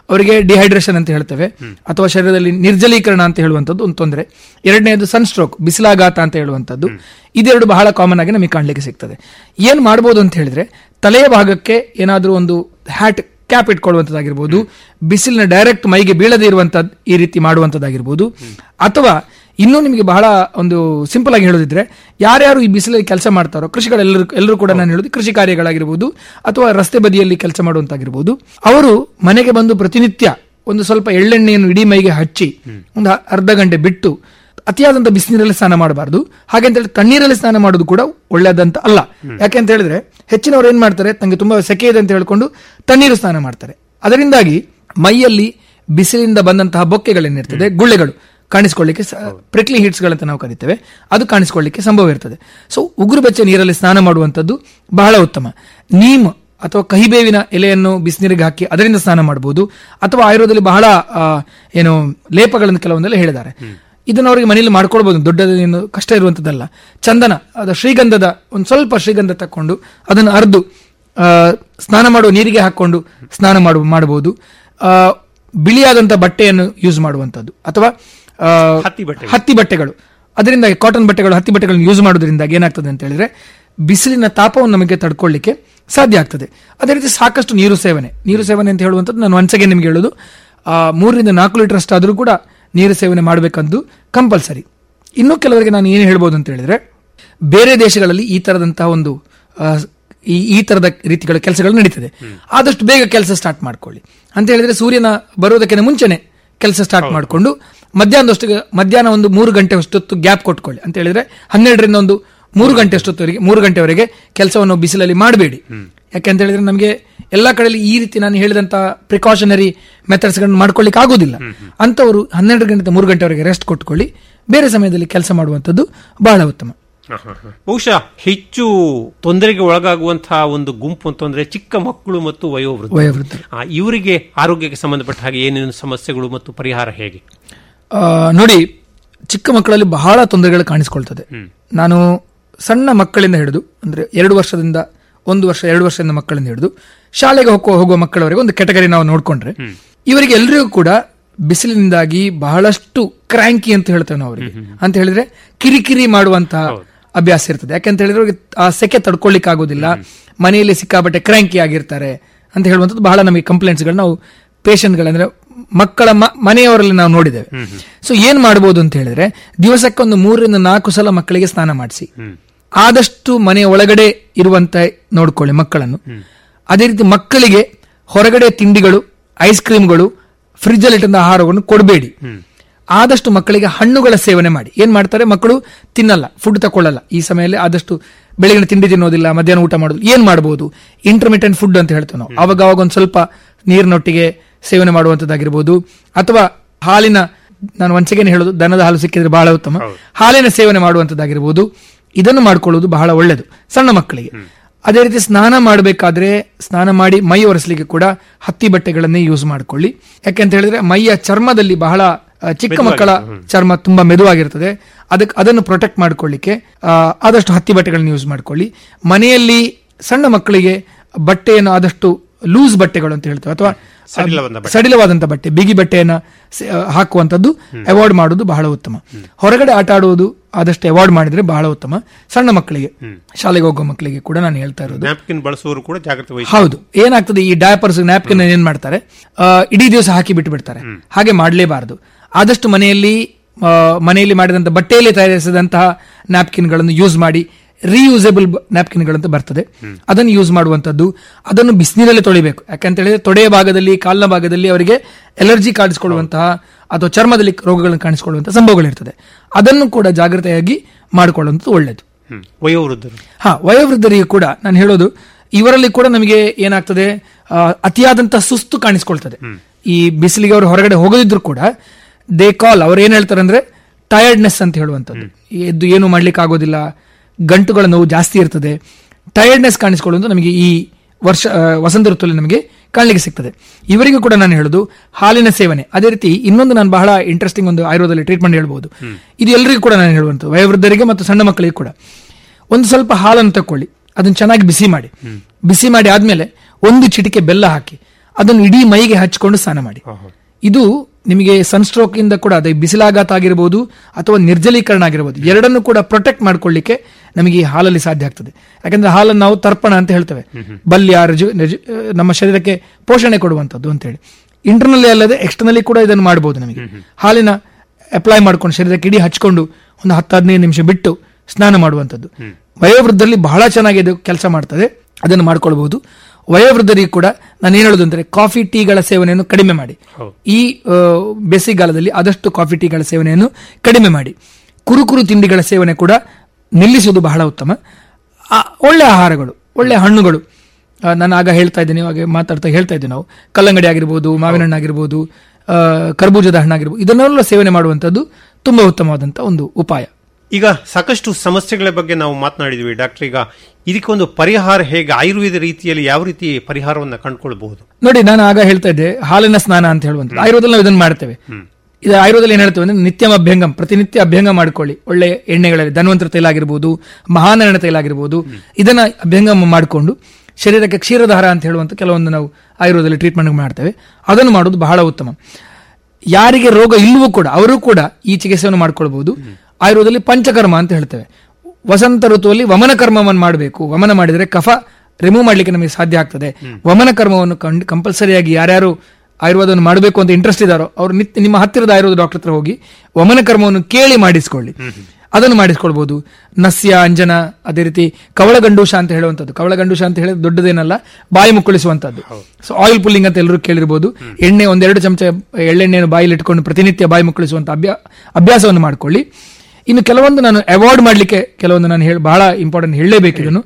Speaker 4: ಅವರಿಗೆ ಡಿಹೈಡ್ರೇಷನ್ ಅಂತ ಹೇಳ್ತೇವೆ ಅಥವಾ ಶರೀರದಲ್ಲಿ ನಿರ್ಜಲೀಕರಣ ಅಂತ ಹೇಳುವಂಥದ್ದು ಒಂದು ತೊಂದರೆ ಎರಡನೇದು ಸನ್ ಸ್ಟ್ರೋಕ್ ಬಿಸಿಲಾಘಾತ ಅಂತ ಹೇಳುವಂಥದ್ದು ಇದೆರಡು ಬಹಳ ಕಾಮನ್ ಆಗಿ ನಮಗೆ ಕಾಣಲಿಕ್ಕೆ ಸಿಗ್ತದೆ ಏನ್ ಮಾಡ್ಬೋದು ಅಂತ ಹೇಳಿದ್ರೆ ತಲೆಯ ಭಾಗಕ್ಕೆ ಏನಾದರೂ ಒಂದು ಹ್ಯಾಟ್ ಕ್ಯಾಪ್ ಇಟ್ಕೊಳ್ಳುವಂಥದ್ದಾಗಿರ್ಬೋದು ಬಿಸಿಲಿನ ಡೈರೆಕ್ಟ್ ಮೈಗೆ ಬೀಳದೇ ಇರುವಂತದ್ದು ಈ ರೀತಿ ಮಾಡುವಂಥದ್ದಾಗಿರ್ಬೋದು ಅಥವಾ ಇನ್ನೂ ನಿಮಗೆ ಬಹಳ ಒಂದು ಸಿಂಪಲ್ ಆಗಿ ಹೇಳೋದಿದ್ರೆ ಯಾರ್ಯಾರು ಈ ಬಿಸಿಲಲ್ಲಿ ಕೆಲಸ ಮಾಡ್ತಾರೋ ಕೃಷಿಗಳೆಲ್ಲರೂ ಎಲ್ಲರೂ ಕೂಡ ನಾನು ಹೇಳೋದು ಕೃಷಿ ಕಾರ್ಯಗಳಾಗಿರ್ಬೋದು ಅಥವಾ ರಸ್ತೆ ಬದಿಯಲ್ಲಿ ಕೆಲಸ ಮಾಡುವಂತಾಗಿರ್ಬೋದು ಅವರು ಮನೆಗೆ ಬಂದು ಪ್ರತಿನಿತ್ಯ ಒಂದು ಸ್ವಲ್ಪ ಎಳ್ಳೆಣ್ಣೆಯನ್ನು ಇಡೀ ಮೈಗೆ ಹಚ್ಚಿ ಒಂದು ಅರ್ಧ ಗಂಟೆ ಬಿಟ್ಟು ಅತಿಯಾದಂತ ಬಿಸಿನೀರಲ್ಲಿ ಸ್ನಾನ ಮಾಡಬಾರ್ದು ಹಾಗೆ ಅಂತ ಹೇಳಿ ತಣ್ಣೀರಲ್ಲಿ ಸ್ನಾನ ಮಾಡೋದು ಕೂಡ ಒಳ್ಳೆಯದಂತ ಅಲ್ಲ ಯಾಕೆ ಅಂತ ಹೇಳಿದ್ರೆ ಹೆಚ್ಚಿನವರು ಏನ್ ಮಾಡ್ತಾರೆ ತಂಗೆ ತುಂಬಾ ಸೆಕೆ ಇದೆ ಅಂತ ಹೇಳ್ಕೊಂಡು ತಣ್ಣೀರು ಸ್ನಾನ ಮಾಡ್ತಾರೆ ಅದರಿಂದಾಗಿ ಮೈಯಲ್ಲಿ ಬಿಸಿಲಿಂದ ಬಂದಂತಹ ಬೊಕ್ಕೆಗಳೇನಿರ್ತದೆ ಗುಳ್ಳೆಗಳು ಕಾಣಿಸ್ಕೊಳ್ಳಿಕ್ಕೆ ಪ್ರಿಕ್ಲಿ ಹಿಟ್ಸ್ಗಳಂತ ನಾವು ಕರಿತೇವೆ ಅದು ಕಾಣಿಸ್ಕೊಳ್ಳಿಕ್ಕೆ ಸಂಭವ ಇರ್ತದೆ ಸೊ ಉಗುರು ಬೆಚ್ಚ ನೀರಲ್ಲಿ ಸ್ನಾನ ಮಾಡುವಂಥದ್ದು ಬಹಳ ಉತ್ತಮ ನೀಮ್ ಅಥವಾ ಕಹಿಬೇವಿನ ಎಲೆಯನ್ನು ಬಿಸಿನೀರಿಗೆ ಹಾಕಿ ಅದರಿಂದ ಸ್ನಾನ ಮಾಡಬಹುದು ಅಥವಾ ಆಯುರ್ವೇದದಲ್ಲಿ ಬಹಳ ಆ, ಏನು ಲೇಪಗಳನ್ನು ಕೆಲವೊಂದೆಲ್ಲ ಹೇಳಿದ್ದಾರೆ ಇದನ್ನ ಅವರಿಗೆ ಮನೆಯಲ್ಲಿ ಮಾಡ್ಕೊಳ್ಬಹುದು ದೊಡ್ಡದೇನು ಕಷ್ಟ ಇರುವಂತದ್ದಲ್ಲ ಚಂದನ ಅದ ಶ್ರೀಗಂಧದ ಒಂದು ಸ್ವಲ್ಪ ಶ್ರೀಗಂಧ ತಕೊಂಡು ಅದನ್ನು ಅರ್ದು ಆ, ಸ್ನಾನ ಮಾಡುವ ನೀರಿಗೆ ಹಾಕೊಂಡು ಸ್ನಾನ ಮಾಡುವ ಮಾಡಬಹುದು ಆ, ಬಿಳಿಯಾದಂತ ಬಟ್ಟೆಯನ್ನು ಯೂಸ್ ಮಾಡುವಂತದ್ದು ಅಥವಾ ಆ,
Speaker 3: ಹತ್ತಿ ಬಟ್ಟೆ.
Speaker 4: ಹತ್ತಿ ಬಟ್ಟೆಗಳು ಅದರಿಂದ ಕಾಟನ್ ಬಟ್ಟೆಗಳು ಹತ್ತಿ ಬಟ್ಟೆಗಳನ್ನು ಯೂಸ್ ಮಾಡೋದ್ರಿಂದ ಏನಾಗ್ತದೆ ಅಂತ ಹೇಳಿದ್ರೆ ಬಿಸಿಲಿನ ತಾಪವನ್ನು ನಮಗೆ ತಡ್ಕೊಳ್ಳಿಕ್ಕೆ ಸಾಧ್ಯ ಆಗ್ತದೆ ಅದೇ ರೀತಿ ಸಾಕಷ್ಟು ನೀರು ಸೇವನೆ ನೀರು ಸೇವನೆ ಅಂತ ಹೇಳುವಂಥದ್ದು ನಾನು ಒಂದ್ಸಗೆ ನಿಮ್ಗೆ ಹೇಳೋದು ಆ, ಮೂರರಿಂದ ನಾಲ್ಕು ಲೀಟರ್ ಅಷ್ಟು ಆದರೂ ಕೂಡ ನೀರು ಸೇವನೆ ಮಾಡಬೇಕಂದು ಕಂಪಲ್ಸರಿ ಇನ್ನು ಕೆಲವರಿಗೆ ನಾನು ಏನು ಹೇಳ್ಬೋದು ಅಂತ ಹೇಳಿದ್ರೆ ಬೇರೆ ದೇಶಗಳಲ್ಲಿ ಈ ತರದಂತಹ ಒಂದು ಆ, ಈ ಈ ತರದ ರೀತಿಗಳ ಕೆಲಸಗಳು ನಡೀತದೆ ಆದಷ್ಟು ಬೇಗ ಕೆಲಸ ಸ್ಟಾರ್ಟ್ ಮಾಡ್ಕೊಳ್ಳಿ ಅಂತ ಹೇಳಿದ್ರೆ ಸೂರ್ಯನ ಬರೋದಕ್ಕಿಂತ ಮುಂಚೆನೆ ಕೆಲಸ ಸ್ಟಾರ್ಟ್ ಮಾಡಿಕೊಂಡು ಮಧ್ಯಾಹ್ನದಷ್ಟು ಮಧ್ಯಾಹ್ನ ಒಂದು ಮೂರು ಗಂಟೆ ಅಷ್ಟೊತ್ತು ಗ್ಯಾಪ್ ಕೊಟ್ಕೊಳ್ಳಿ ಅಂತ ಹೇಳಿದ್ರೆ ಹನ್ನೆರಡರಿಂದ ಒಂದು ಮೂರು ಗಂಟೆ ಅಷ್ಟೊತ್ತವರೆಗೆ ಮೂರು ಗಂಟೆವರೆಗೆ ಕೆಲಸವನ್ನು ಬಿಸಿಲಲ್ಲಿ ಮಾಡಬೇಡಿ ಯಾಕೆ ಅಂತ ಹೇಳಿದ್ರೆ ನಮಗೆ ಎಲ್ಲಾ ಕಡೆಯಲ್ಲಿ ಈ ರೀತಿ ನಾನು ಹೇಳಿದಂತ ಪ್ರಿಕಾಷನರಿ ಮೆಥಡ್ಸ್ ಗಳನ್ನು ಮಾಡ್ಕೊಳ್ಳಿಕ್ಕೆ ಆಗೋದಿಲ್ಲ ಅಂತವರು ಹನ್ನೆರಡು ಗಂಟೆ ಮೂರು ಗಂಟೆವರೆಗೆ ರೆಸ್ಟ್ ಕೊಟ್ಕೊಳ್ಳಿ ಬೇರೆ ಸಮಯದಲ್ಲಿ ಕೆಲಸ ಮಾಡುವಂಥದ್ದು ಬಹಳ ಉತ್ತಮ
Speaker 3: ಬಹುಶಃ ಹೆಚ್ಚು ತೊಂದರೆಗೆ ಒಳಗಾಗುವಂತಹ ಒಂದು ಗುಂಪು ಅಂತಂದ್ರೆ ಚಿಕ್ಕ ಮಕ್ಕಳು ಮತ್ತು ವಯೋವೃದ್ಧ
Speaker 4: ವಯೋವೃದ್ಧರು
Speaker 3: ಆ, ಇವರಿಗೆ ಆರೋಗ್ಯಕ್ಕೆ ಸಂಬಂಧಪಟ್ಟ ಹಾಗೆ ಏನೇನು ಸಮಸ್ಯೆಗಳು ಮತ್ತು ಪರಿಹಾರ ಹೇಗೆ
Speaker 4: ಆ, ನೋಡಿ ಚಿಕ್ಕ ಮಕ್ಕಳಲ್ಲಿ ಬಹಳ ತೊಂದರೆಗಳು ಕಾಣಿಸ್ಕೊಳ್ತದೆ ನಾನು ಸಣ್ಣ ಮಕ್ಕಳಿಂದ ಹಿಡಿದು ಅಂದ್ರೆ ಎರಡು ವರ್ಷದಿಂದ ಒಂದು ವರ್ಷ ಎರಡು ವರ್ಷದಿಂದ ಮಕ್ಕಳಿಂದ ಹಿಡಿದು ಶಾಲೆಗೆ ಹೋಗುವ ಹೋಗುವ ಮಕ್ಕಳವರೆಗೆ ಒಂದು ಕೆಟಗರಿ ನಾವು ನೋಡ್ಕೊಂಡ್ರೆ ಇವರಿಗೆ ಎಲ್ರಿಗೂ ಕೂಡ ಬಿಸಿಲಿನಿಂದಾಗಿ ಬಹಳಷ್ಟು ಕ್ರ್ಯಾಂಕಿ ಅಂತ ಹೇಳ್ತೇವೆ ನಾವು ಅವರಿಗೆ ಅಂತ ಹೇಳಿದ್ರೆ ಕಿರಿಕಿರಿ ಮಾಡುವಂತಹ ಅಭ್ಯಾಸ ಇರ್ತದೆ ಯಾಕಂತ ಹೇಳಿದ್ರೆ ಅವ್ರಿಗೆ ಆ ಸೆಕೆ ತಡ್ಕೊಳ್ಳಿಕ್ಕೆ ಆಗೋದಿಲ್ಲ ಮನೆಯಲ್ಲಿ ಸಿಕ್ಕಾಬಟ್ಟೆ ಕ್ರ್ಯಾಂಕಿ ಆಗಿರ್ತಾರೆ ಅಂತ ಹೇಳುವಂಥದ್ದು ಬಹಳ ನಮಗೆ ಕಂಪ್ಲೇಂಟ್ಸ್ಗಳು ನಾವು ಪೇಷಂಟ್ಗಳಂದ್ರೆ ಮಕ್ಕಳ ಮ- ಮನೆಯವರಲ್ಲಿ ನಾವು ನೋಡಿದ್ದೇವೆ ಸೊ ಏನ್ ಮಾಡಬಹುದು ಅಂತ ಹೇಳಿದ್ರೆ ದಿವಸಕ್ಕೆ ಒಂದು ಮೂರರಿಂದ ನಾಲ್ಕು ಸಲ ಮಕ್ಕಳಿಗೆ ಸ್ನಾನ ಮಾಡಿಸಿ ಆದಷ್ಟು ಮನೆಯ ಒಳಗಡೆ ಇರುವಂತ ನೋಡ್ಕೊಳ್ಳಿ ಮಕ್ಕಳನ್ನು ಅದೇ ರೀತಿ ಮಕ್ಕಳಿಗೆ ಹೊರಗಡೆ ತಿಂಡಿಗಳು ಐಸ್ ಕ್ರೀಮ್ಗಳು ಫ್ರಿಜ್ ಅಲ್ಲಿ ಇಟ್ಟಂತ ಆಹಾರವನ್ನು ಕೊಡಬೇಡಿ ಆದಷ್ಟು ಮಕ್ಕಳಿಗೆ ಹಣ್ಣುಗಳ ಸೇವನೆ ಮಾಡಿ ಏನ್ ಮಾಡ್ತಾರೆ ಮಕ್ಕಳು ತಿನ್ನಲ್ಲ ಫುಡ್ ತಕೊಳ್ಳಲ್ಲ ಈ ಸಮಯದಲ್ಲಿ ಆದಷ್ಟು ಬೆಳಗಿನ ತಿಂಡಿ ತಿನ್ನೋದಿಲ್ಲ ಮಧ್ಯಾಹ್ನ ಊಟ ಮಾಡೋದು ಏನ್ ಮಾಡಬಹುದು ಇಂಟರ್ಮಿಟೆಂಟ್ ಫುಡ್ ಅಂತ ಹೇಳ್ತೇವೆ ನಾವು ಅವಾಗ ಅವಾಗ ಒಂದು ಸ್ವಲ್ಪ ನೀರಿನೊಟ್ಟಿಗೆ ಸೇವನೆ ಮಾಡುವಂತದ್ದಾಗಿರ್ಬೋದು ಅಥವಾ ಹಾಲಿನ ನಾನು ಒಂದ್ಸೆಗೆ ಹೇಳೋದು ದನದ ಹಾಲು ಸಿಕ್ಕಿದ್ರೆ ಬಹಳ ಉತ್ತಮ ಹಾಲಿನ ಸೇವನೆ ಮಾಡುವಂತದ್ದಾಗಿರ್ಬೋದು ಇದನ್ನು ಮಾಡ್ಕೊಳ್ಳೋದು ಬಹಳ ಒಳ್ಳೆಯದು ಸಣ್ಣ ಮಕ್ಕಳಿಗೆ ಅದೇ ರೀತಿ ಸ್ನಾನ ಮಾಡಬೇಕಾದ್ರೆ ಸ್ನಾನ ಮಾಡಿ ಮೈ ಒರೆಸಲಿಕ್ಕೆ ಕೂಡ ಹತ್ತಿ ಬಟ್ಟೆಗಳನ್ನೇ ಯೂಸ್ ಮಾಡ್ಕೊಳ್ಳಿ ಯಾಕೆಂತ ಹೇಳಿದ್ರೆ ಮೈಯ ಚರ್ಮದಲ್ಲಿ ಬಹಳ ಆ, ಚಿಕ್ಕ ಮಕ್ಕಳ ಚರ್ಮ ತುಂಬಾ ಮೆದುವಾಗಿರ್ತದೆ ಅದಕ್ಕೆ ಅದನ್ನು ಪ್ರೊಟೆಕ್ಟ್ ಮಾಡ್ಕೊಳ್ಳಿಕ್ಕೆ ಆ, ಆದಷ್ಟು ಹತ್ತಿ ಬಟ್ಟೆಗಳನ್ನ ಯೂಸ್ ಮಾಡ್ಕೊಳ್ಳಿ ಮನೆಯಲ್ಲಿ ಸಣ್ಣ ಮಕ್ಕಳಿಗೆ ಬಟ್ಟೆಯನ್ನು ಆದಷ್ಟು ಲೂಸ್ ಬಟ್ಟೆಗಳು ಅಂತ ಹೇಳ್ತೇವೆ ಅಥವಾ
Speaker 3: ಸಡಿಲವಾದ ಬಟ್ಟೆ.
Speaker 4: ಸಡಿಲವಾದಂತ ಬಟ್ಟೆ ಬಿಗಿ ಬಟ್ಟೆಯನ್ನ ಸ- ಹಾಕುವಂತದ್ದು ಅವಾಯ್ಡ್ ಮಾಡೋದು ಬಹಳ ಉತ್ತಮ ಹೊರಗಡೆ ಆಟ ಆಡುವುದು ಆದಷ್ಟು ಅವಾಯ್ಡ್ ಮಾಡಿದ್ರೆ ಬಹಳ ಉತ್ತಮ ಸಣ್ಣ ಮಕ್ಕಳಿಗೆ ಶಾಲೆಗೆ ಹೋಗೋ ಮಕ್ಕಳಿಗೆ ಕೂಡ ನಾನು ಹೇಳ್ತಾ ಇರೋದು
Speaker 3: ನ್ಯಾಪ್ಕಿನ್ ಬಳಸುವವರು ಕೂಡ ಜಾಗ್ರತೆ ವಹಿಸಿ
Speaker 4: ಹೌದು ಏನಾಗ್ತದೆ ಈ ಡಯಾಪರ್ಸ್ ನ್ಯಾಪ್ಕಿನ್ ಏನ್ ಮಾಡ್ತಾರೆ ಆ, ಇಡೀ ದಿವಸ ಹಾಕಿ ಬಿಟ್ಟು ಬಿಡ್ತಾರೆ ಹಾಗೆ ಮಾಡಲೇಬಾರದು ಆದಷ್ಟು ಮನೆಯಲ್ಲಿ ಆ, ಮನೆಯಲ್ಲಿ ಮಾಡಿದಂತ ಬಟ್ಟೆಯಲ್ಲಿ ತಯಾರಿಸಿದಂತಹ ನ್ಯಾಪ್ಕಿನ್ಗಳನ್ನು ಯೂಸ್ ಮಾಡಿ ರೀಯೂಸೇಬಲ್ ನ್ಯಾಪ್ಕಿನ್ಗಳಂತ ಬರ್ತದೆ ಅದನ್ನು ಯೂಸ್ ಮಾಡುವಂತದ್ದು ಅದನ್ನು ಬಿಸಿನೀರಲ್ಲಿ ತೊಳಿಬೇಕು ಯಾಕಂತ ಹೇಳಿದ್ರೆ ತೊಡೆಯ ಭಾಗದಲ್ಲಿ ಕಾಲಿನ ಭಾಗದಲ್ಲಿ ಅವರಿಗೆ ಎಲರ್ಜಿ ಕಾಣಿಸಿಕೊಳ್ಳುವಂತಹ ಅಥವಾ ಚರ್ಮದಲ್ಲಿ ರೋಗಗಳನ್ನು ಕಾಣಿಸಿಕೊಳ್ಳುವಂತಹ ಸಂಭವಗಳಿರ್ತದೆ ಅದನ್ನು ಕೂಡ ಜಾಗ್ರತೆಯಾಗಿ ಮಾಡಿಕೊಳ್ಳುವಂಥದ್ದು ಒಳ್ಳೆಯದು
Speaker 3: ಹ್ಮ್. ವಯೋವೃದ್ಧರು
Speaker 4: ಹಾ ವಯೋವೃದ್ಧರಿಗೆ ಕೂಡ ನಾನು ಹೇಳೋದು ಇವರಲ್ಲಿ ಕೂಡ ನಮಗೆ ಏನಾಗ್ತದೆ ಆ, ಅತಿಯಾದಂತಹ ಸುಸ್ತು ಕಾಣಿಸ್ಕೊಳ್ತದೆ ಈ ಬಿಸಿಲಿಗೆ ಅವರು ಹೊರಗಡೆ ಹೋಗದಿದ್ರು ಕೂಡ ದೇ ಕಾಲ್ ಅವ್ರು ಏನ್ ಹೇಳ್ತಾರೆ ಅಂದ್ರೆ ಟಯರ್ಡ್ನೆಸ್ ಅಂತ ಹೇಳುವಂಥದ್ದು ಎದ್ದು ಏನು ಮಾಡ್ಲಿಕ್ಕೆ ಆಗೋದಿಲ್ಲ ಗಂಟುಗಳ ನೋವು ಜಾಸ್ತಿ ಇರ್ತದೆ ಟಯರ್ಡ್ನೆಸ್ ಕಾಣಿಸ್ಕೊಳ್ಳುವುದು ನಮಗೆ ಈ ವರ್ಷ ಆ, ವಸಂತ ಋತುವಲ್ಲಿ ನಮಗೆ ಕಾಣಲಿಕ್ಕೆ ಸಿಗ್ತದೆ ಇವರಿಗೂ ಕೂಡ ನಾನು ಹೇಳೋದು ಹಾಲಿನ ಸೇವನೆ ಅದೇ ರೀತಿ ಇನ್ನೊಂದು ನಾನು ಬಹಳ ಇಂಟ್ರೆಸ್ಟಿಂಗ್ ಒಂದು ಆಯುರ್ವೇದದಲ್ಲಿ ಟ್ರೀಟ್ಮೆಂಟ್ ಹೇಳ್ಬೋದು ಇದು ಎಲ್ಲರಿಗೂ ಕೂಡ ನಾನು ಹೇಳುವಂಥದ್ದು ವಯೋವೃದ್ಧರಿಗೆ ಮತ್ತು ಸಣ್ಣ ಮಕ್ಕಳಿಗೆ ಕೂಡ ಒಂದು ಸ್ವಲ್ಪ ಹಾಲನ್ನು ತಕೊಳ್ಳಿ ಅದನ್ನ ಚೆನ್ನಾಗಿ ಬಿಸಿ ಮಾಡಿ ಬಿಸಿ ಮಾಡಿ ಆದ್ಮೇಲೆ ಒಂದು ಚಿಟಿಕೆ ಬೆಲ್ಲ ಹಾಕಿ ಅದನ್ನು ಇಡೀ ಮೈಗೆ ಹಚ್ಕೊಂಡು ಸ್ನಾನ ಮಾಡಿ ಇದು ನಿಮಗೆ ಸನ್ಸ್ಟ್ರೋಕ್ ಇಂದ ಕೂಡ ಅದೇ ಬಿಸಿಲಾಘಾತ ಆಗಿರಬಹುದು ಅಥವಾ ನಿರ್ಜಲೀಕರಣ ಆಗಿರಬಹುದು ಎರಡನ್ನು ಕೂಡ ಪ್ರೊಟೆಕ್ಟ್ ಮಾಡ್ಕೊಳ್ಳಿಕ್ಕೆ ನಮಗೆ ಈ ಹಾಲಲ್ಲಿ ಸಾಧ್ಯ ಆಗ್ತದೆ ಯಾಕಂದ್ರೆ ಹಾಲನ್ನು ನಾವು ತರ್ಪಣ ಅಂತ ಹೇಳ್ತೇವೆ ಬಲ್ಯ ರಜು ರಜು- ನಮ್ಮ ಶರೀರಕ್ಕೆ ಪೋಷಣೆ ಕೊಡುವಂಥದ್ದು ಅಂತ ಹೇಳಿ ಇಂಟರ್ನಲ್ಲಿ ಅಲ್ಲದೆ ಎಕ್ಸ್ಟರ್ನಲ್ಲಿ ಕೂಡ ಇದನ್ನು ಮಾಡಬಹುದು ನಮಗೆ ಹಾಲಿನ ಅಪ್ಲೈ ಮಾಡ್ಕೊಂಡು ಶರೀರಕ್ಕೆ ಇಡೀ ಹಚ್ಕೊಂಡು ಒಂದು ಹತ್ತು ಹದಿನೈದು ನಿಮಿಷ ಬಿಟ್ಟು ಸ್ನಾನ ಮಾಡುವಂಥದ್ದು ವಯೋವೃದ್ಧರಲ್ಲಿ ಬಹಳ ಚೆನ್ನಾಗಿ ಇದು ಕೆಲಸ ಮಾಡ್ತದೆ ಅದನ್ನು ಮಾಡ್ಕೊಳ್ಬಹುದು ವಯೋವೃದ್ಧರಿಗೆ ಕೂಡ ನಾನು ಏನು ಹೇಳೋದು ಅಂದ್ರೆ ಕಾಫಿ ಟೀಗಳ ಸೇವನೆಯನ್ನು ಕಡಿಮೆ ಮಾಡಿ ಈ ಆ, ಬೇಸಿಗೆಗಾಲದಲ್ಲಿ ಆದಷ್ಟು ಕಾಫಿ ಟೀಗಳ ಸೇವನೆಯನ್ನು ಕಡಿಮೆ ಮಾಡಿ ಕುರುಕುರು ತಿಂಡಿಗಳ ಸೇವನೆ ಕೂಡ ನಿಲ್ಲಿಸುವುದು ಬಹಳ ಉತ್ತಮ ಆ, ಒಳ್ಳೆ ಆಹಾರಗಳು ಒಳ್ಳೆ ಹಣ್ಣುಗಳು ಆ, ನಾನು ಆಗ ಹೇಳ್ತಾ ಇದ್ದೀನಿ ಇವಾಗ ಮಾತಾಡ್ತಾ ಹೇಳ್ತಾ ಇದ್ದೀವಿ ನಾವು ಕಲ್ಲಂಗಡಿ ಆಗಿರ್ಬೋದು ಮಾವಿನ ಹಣ್ಣು ಆಗಿರ್ಬೋದು ಆ, ಕರ್ಬೂಜದ ಹಣ್ಣಾಗಿರ್ಬೋದು ಇದನ್ನೆಲ್ಲ ಸೇವನೆ ಮಾಡುವಂಥದ್ದು ತುಂಬಾ ಉತ್ತಮವಾದಂಥ ಒಂದು ಉಪಾಯ
Speaker 3: ಈಗ ಸಾಕಷ್ಟು ಸಮಸ್ಯೆಗಳ ಬಗ್ಗೆ ನಾವು ಮಾತನಾಡಿದ್ವಿ ಡಾಕ್ಟರ್ ಈಗ ಇದಕ್ಕೊಂದು ಪರಿಹಾರ ಹೇಗೆ ಆಯುರ್ವೇದ ರೀತಿಯಲ್ಲಿ ಯಾವ ರೀತಿ ಪರಿಹಾರವನ್ನು ಕಂಡುಕೊಳ್ಬಹುದು
Speaker 4: ನೋಡಿ ನಾನು ಆಗ ಹೇಳ್ತಾ ಇದ್ದೆ ಹಾಲಿನ ಸ್ನಾನ ಅಂತ ಹೇಳುವಂಥದ್ದು ಆಯುರ್ವೇದದಲ್ಲಿ ನಾವು ಇದನ್ನು ಮಾಡ್ತೇವೆ ಇದು ಆಯುರ್ವೇದದಲ್ಲಿ ಏನ್ ಹೇಳ್ತೇವೆ ಅಂದ್ರೆ ನಿತ್ಯಂ ಅಭ್ಯಂಗಂ ಪ್ರತಿನಿತ್ಯ ಅಭ್ಯಂಗ ಮಾಡ್ಕೊಳ್ಳಿ ಒಳ್ಳೆ ಎಣ್ಣೆಗಳಲ್ಲಿ ಧನ್ವಂತರ ತೈಲ ಆಗಿರ್ಬೋದು ಮಹಾನಾರಾಯಣ ತೈಲ ಆಗಿರ್ಬೋದು ಇದನ್ನ ಅಭ್ಯಂಗಮ ಮಾಡಿಕೊಂಡು ಶರೀರಕ್ಕೆ ಕ್ಷೀರಧಾರ ಅಂತ ಹೇಳುವಂತ ಕೆಲವೊಂದು ನಾವು ಆಯುರ್ವೇದದಲ್ಲಿ ಟ್ರೀಟ್ಮೆಂಟ್ ಮಾಡ್ತೇವೆ ಅದನ್ನು ಮಾಡೋದು ಬಹಳ ಉತ್ತಮ ಯಾರಿಗೆ ರೋಗ ಇಲ್ಲವೂ ಕೂಡ ಅವರು ಕೂಡ ಈ ಚಿಕಿತ್ಸೆಯನ್ನು ಮಾಡ್ಕೊಳ್ಬಹುದು ಆಯುರ್ವೇದದಲ್ಲಿ ಪಂಚಕರ್ಮ ಅಂತ ಹೇಳ್ತೇವೆ ವಸಂತ ಋತುವಲ್ಲಿ ವಮನ ಕರ್ಮವನ್ನು ಮಾಡಬೇಕು ವಮನ ಮಾಡಿದರೆ ಕಫ ರಿಮೂವ್ ಮಾಡ್ಲಿಕ್ಕೆ ನಮಗೆ ಸಾಧ್ಯ ಆಗ್ತದೆ ವಮನ ಕರ್ಮವನ್ನು ಕಂಪಲ್ಸರಿಯಾಗಿ ಯಾರ್ಯಾರು ಆಯುರ್ವೇದವನ್ನು ಮಾಡಬೇಕು ಅಂತ ಇಂಟ್ರೆಸ್ಟ್ ಇದ್ದಾರೋ ಅವರು ನಿತ್ಯ ನಿಮ್ಮ ಹತ್ತಿರದ ಆಯುರ್ವೇದ ಡಾಕ್ಟರ್ ಹತ್ರ ಹೋಗಿ ವಮನ ಕರ್ಮವನ್ನು ಕೇಳಿ ಮಾಡಿಸ್ಕೊಳ್ಳಿ ಅದನ್ನು ಮಾಡಿಸ್ಕೊಳ್ಬಹುದು ನಸ್ಯ ಅಂಜನ ಅದೇ ರೀತಿ ಕವಳಗಂಡೂಷ ಅಂತ ಹೇಳುವಂಥದ್ದು ಕವಳಗಂಡೂಷ ಅಂತ ಹೇಳಿದ್ರೆ ದೊಡ್ಡದೇನಲ್ಲ ಬಾಯಿ ಮುಕ್ಕಳಿಸುವಂಥದ್ದು ಸೊ ಆಯಿಲ್ ಪುಲ್ಲಿಂಗ್ ಅಂತ ಎಲ್ಲರೂ ಕೇಳಿರ್ಬೋದು ಎಣ್ಣೆ ಒಂದೆರಡು ಚಮಚ ಎಳ್ಳೆಣ್ಣೆಯನ್ನು ಬಾಯಲ್ಲಿ ಇಟ್ಕೊಂಡು ಪ್ರತಿನಿತ್ಯ ಬಾಯಿ ಮುಕ್ಕಳಿಸುವಂತ ಅಭ್ಯಾ ಅಭ್ಯಾಸವನ್ನು ಮಾಡ್ಕೊಳ್ಳಿ ಇನ್ನು ಕೆಲವೊಂದು ನಾನು ಅವಾಯ್ಡ್ ಮಾಡಲಿಕ್ಕೆ ಕೆಲವೊಂದು ನಾನು ಹೇಳಿ ಬಹಳ ಇಂಪಾರ್ಟೆಂಟ್ ಹೇಳಲೇಬೇಕು ಇದನ್ನು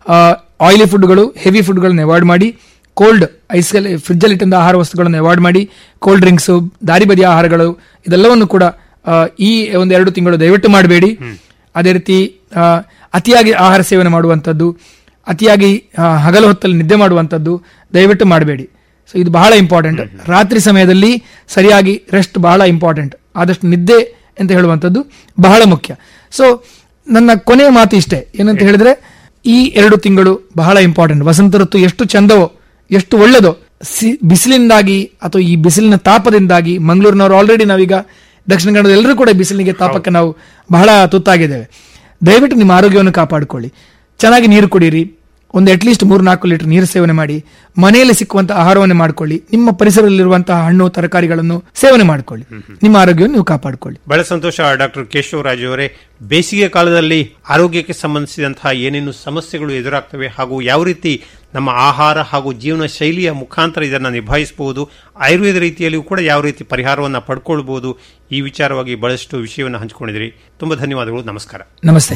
Speaker 4: ಆಯಿಲಿ ಫುಡ್ಗಳು ಹೆವಿ ಫುಡ್ಗಳನ್ನು ಅವಾಯ್ಡ್ ಮಾಡಿ ಕೋಲ್ಡ್ ಐಸ್ನಲ್ಲಿ ಫ್ರಿಜ್ಜಲ್ಲಿ ಇಟ್ಟಿದ್ದ ಆಹಾರ ವಸ್ತುಗಳನ್ನು ಅವಾಯ್ಡ್ ಮಾಡಿ ಕೋಲ್ಡ್ ಡ್ರಿಂಕ್ಸ್ ದಾರಿ ಬದಿಯ ಆಹಾರಗಳು ಇದೆಲ್ಲವನ್ನು ಕೂಡ ಆ, ಈ ಒಂದು ಎರಡು ತಿಂಗಳು ದಯವಿಟ್ಟು ಮಾಡಬೇಡಿ ಅದೇ ರೀತಿ ಆ, ಅತಿಯಾಗಿ ಆಹಾರ ಸೇವನೆ ಮಾಡುವಂಥದ್ದು ಅತಿಯಾಗಿ ಆ, ಹಗಲು ಹೊತ್ತಲ್ಲಿ ನಿದ್ದೆ ಮಾಡುವಂಥದ್ದು ದಯವಿಟ್ಟು ಮಾಡಬೇಡಿ ಸೊ ಇದು ಬಹಳ ಇಂಪಾರ್ಟೆಂಟ್ ರಾತ್ರಿ ಸಮಯದಲ್ಲಿ ಸರಿಯಾಗಿ ರೆಸ್ಟ್ ಬಹಳ ಇಂಪಾರ್ಟೆಂಟ್ ಆದಷ್ಟು ನಿದ್ದೆ ಅಂತ ಹೇಳುವಂಥದ್ದು ಬಹಳ ಮುಖ್ಯ ಸೊ ನನ್ನ ಕೊನೆಯ ಮಾತು ಇಷ್ಟೇ ಏನಂತ ಹೇಳಿದ್ರೆ ಈ ಎರಡು ತಿಂಗಳು ಬಹಳ ಇಂಪಾರ್ಟೆಂಟ್ ವಸಂತ ಋತು ಎಷ್ಟು ಚಂದವೋ ಎಷ್ಟು ಒಳ್ಳೆದೋ ಸಿ- ಬಿಸಿಲಿಂದಾಗಿ ಅಥವಾ ಈ ಬಿಸಿಲಿನ ತಾಪದಿಂದಾಗಿ ಮಂಗಳೂರಿನವರು ಆಲ್ರೆಡಿ ನಾವೀಗ ದಕ್ಷಿಣ ಕನ್ನಡದ ಎಲ್ಲರೂ ಕೂಡ ಬಿಸಿಲಿಗೆ ತಾಪಕ್ಕೆ ನಾವು ಬಹಳ ತುತ್ತಾಗಿದ್ದೇವೆ ದಯವಿಟ್ಟು ನಿಮ್ಮ ಆರೋಗ್ಯವನ್ನು ಕಾಪಾಡಿಕೊಳ್ಳಿ ಚೆನ್ನಾಗಿ ನೀರು ಕುಡೀರಿ ಒಂದು ಅಟ್ಲೀಸ್ಟ್ ಮೂರು ನಾಲ್ಕು ಲೀಟರ್ ನೀರು ಸೇವನೆ ಮಾಡಿ ಮನೆಯಲ್ಲಿ ಸಿಕ್ಕುವಂತಹ ಆಹಾರವನ್ನು ಮಾಡಿಕೊಳ್ಳಿ ನಿಮ್ಮ ಪರಿಸರದಲ್ಲಿರುವಂತಹ ಹಣ್ಣು ತರಕಾರಿಗಳನ್ನು ಸೇವನೆ ಮಾಡಿಕೊಳ್ಳಿ ನಿಮ್ಮ ಆರೋಗ್ಯವನ್ನು ನೀವು ಕಾಪಾಡಿಕೊಳ್ಳಿ
Speaker 3: ಬಹಳ ಸಂತೋಷ ಡಾಕ್ಟರ್ ಕೇಶವರಾಜ್ ಅವರೇ ಬೇಸಿಗೆ ಕಾಲದಲ್ಲಿ ಆರೋಗ್ಯಕ್ಕೆ ಸಂಬಂಧಿಸಿದಂತಹ ಏನೇನು ಸಮಸ್ಯೆಗಳು ಎದುರಾಗ್ತವೆ ಹಾಗೂ ಯಾವ ರೀತಿ ನಮ್ಮ ಆಹಾರ ಹಾಗೂ ಜೀವನ ಶೈಲಿಯ ಮುಖಾಂತರ ಇದನ್ನು ನಿಭಾಯಿಸಬಹುದು ಆಯುರ್ವೇದ ರೀತಿಯಲ್ಲಿಯೂ ಕೂಡ ಯಾವ ರೀತಿ ಪರಿಹಾರವನ್ನು ಪಡ್ಕೊಳ್ಬಹುದು ಈ ವಿಚಾರವಾಗಿ ಬಹಳಷ್ಟು ವಿಷಯವನ್ನು ಹಂಚಿಕೊಂಡಿದ್ರಿ ತುಂಬಾ ಧನ್ಯವಾದಗಳು ನಮಸ್ಕಾರ
Speaker 4: ನಮಸ್ತೆ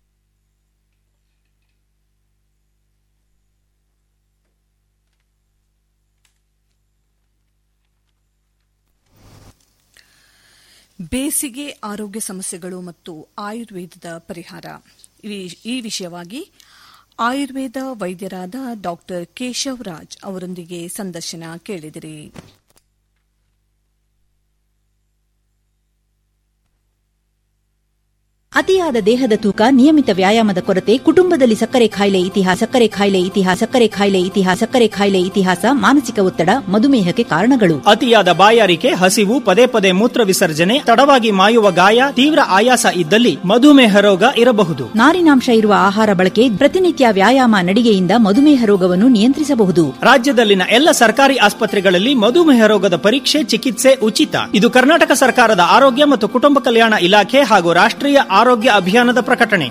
Speaker 2: ಬೇಸಿಗೆ ಆರೋಗ್ಯ ಸಮಸ್ಯೆಗಳು ಮತ್ತು ಆಯುರ್ವೇದದ ಪರಿಹಾರ ಈ- ಈ ವಿಷಯವಾಗಿ ಆಯುರ್ವೇದ ವೈದ್ಯರಾದ ಡಾಕ್ಟರ್ ಕೇಶವ್ ರಾಜ್ ಅವರೊಂದಿಗೆ ಸಂದರ್ಶನ ಕೇಳಿದಿರಿ
Speaker 5: ಅತಿಯಾದ ದೇಹದ ತೂಕ ನಿಯಮಿತ ವ್ಯಾಯಾಮದ ಕೊರತೆ ಕುಟುಂಬದಲ್ಲಿ ಸಕ್ಕರೆ ಕಾಯಿಲೆ ಇತಿಹಾಸ ಸಕ್ಕರೆ ಕಾಯಿಲೆ ಇತಿಹಾಸ ಸಕ್ಕರೆ ಕಾಯಿಲೆ ಇತಿಹಾಸ ಸಕ್ಕರೆ ಕಾಯಿಲೆ ಇತಿಹಾಸ ಮಾನಸಿಕ ಒತ್ತಡ ಮಧುಮೇಹಕ್ಕೆ ಕಾರಣಗಳು
Speaker 6: ಅತಿಯಾದ ಬಾಯಾರಿಕೆ ಹಸಿವು ಪದೇ ಪದೇ ಮೂತ್ರ ವಿಸರ್ಜನೆ ತಡವಾಗಿ ಮಾಯುವ ಗಾಯ ತೀವ್ರ ಆಯಾಸ ಇದ್ದಲ್ಲಿ ಮಧುಮೇಹ ರೋಗ ಇರಬಹುದು
Speaker 5: ನಾರಿನಾಂಶ ಇರುವ ಆಹಾರ ಬಳಕೆ ಪ್ರತಿನಿತ್ಯ ವ್ಯಾಯಾಮ ನಡಿಗೆಯಿಂದ ಮಧುಮೇಹ ರೋಗವನ್ನು ನಿಯಂತ್ರಿಸಬಹುದು
Speaker 6: ರಾಜ್ಯದಲ್ಲಿನ ಎಲ್ಲ ಸರ್ಕಾರಿ ಆಸ್ಪತ್ರೆಗಳಲ್ಲಿ ಮಧುಮೇಹ ರೋಗದ ಪರೀಕ್ಷೆ ಚಿಕಿತ್ಸೆ ಉಚಿತ ಇದು ಕರ್ನಾಟಕ ಸರ್ಕಾರದ ಆರೋಗ್ಯ ಮತ್ತು ಕುಟುಂಬ ಕಲ್ಯಾಣ ಇಲಾಖೆ ಹಾಗೂ ರಾಷ್ಟ್ರೀಯ ಆರೋಗ್ಯ ಅಭಿಯಾನದ ಪ್ರಕಟಣೆ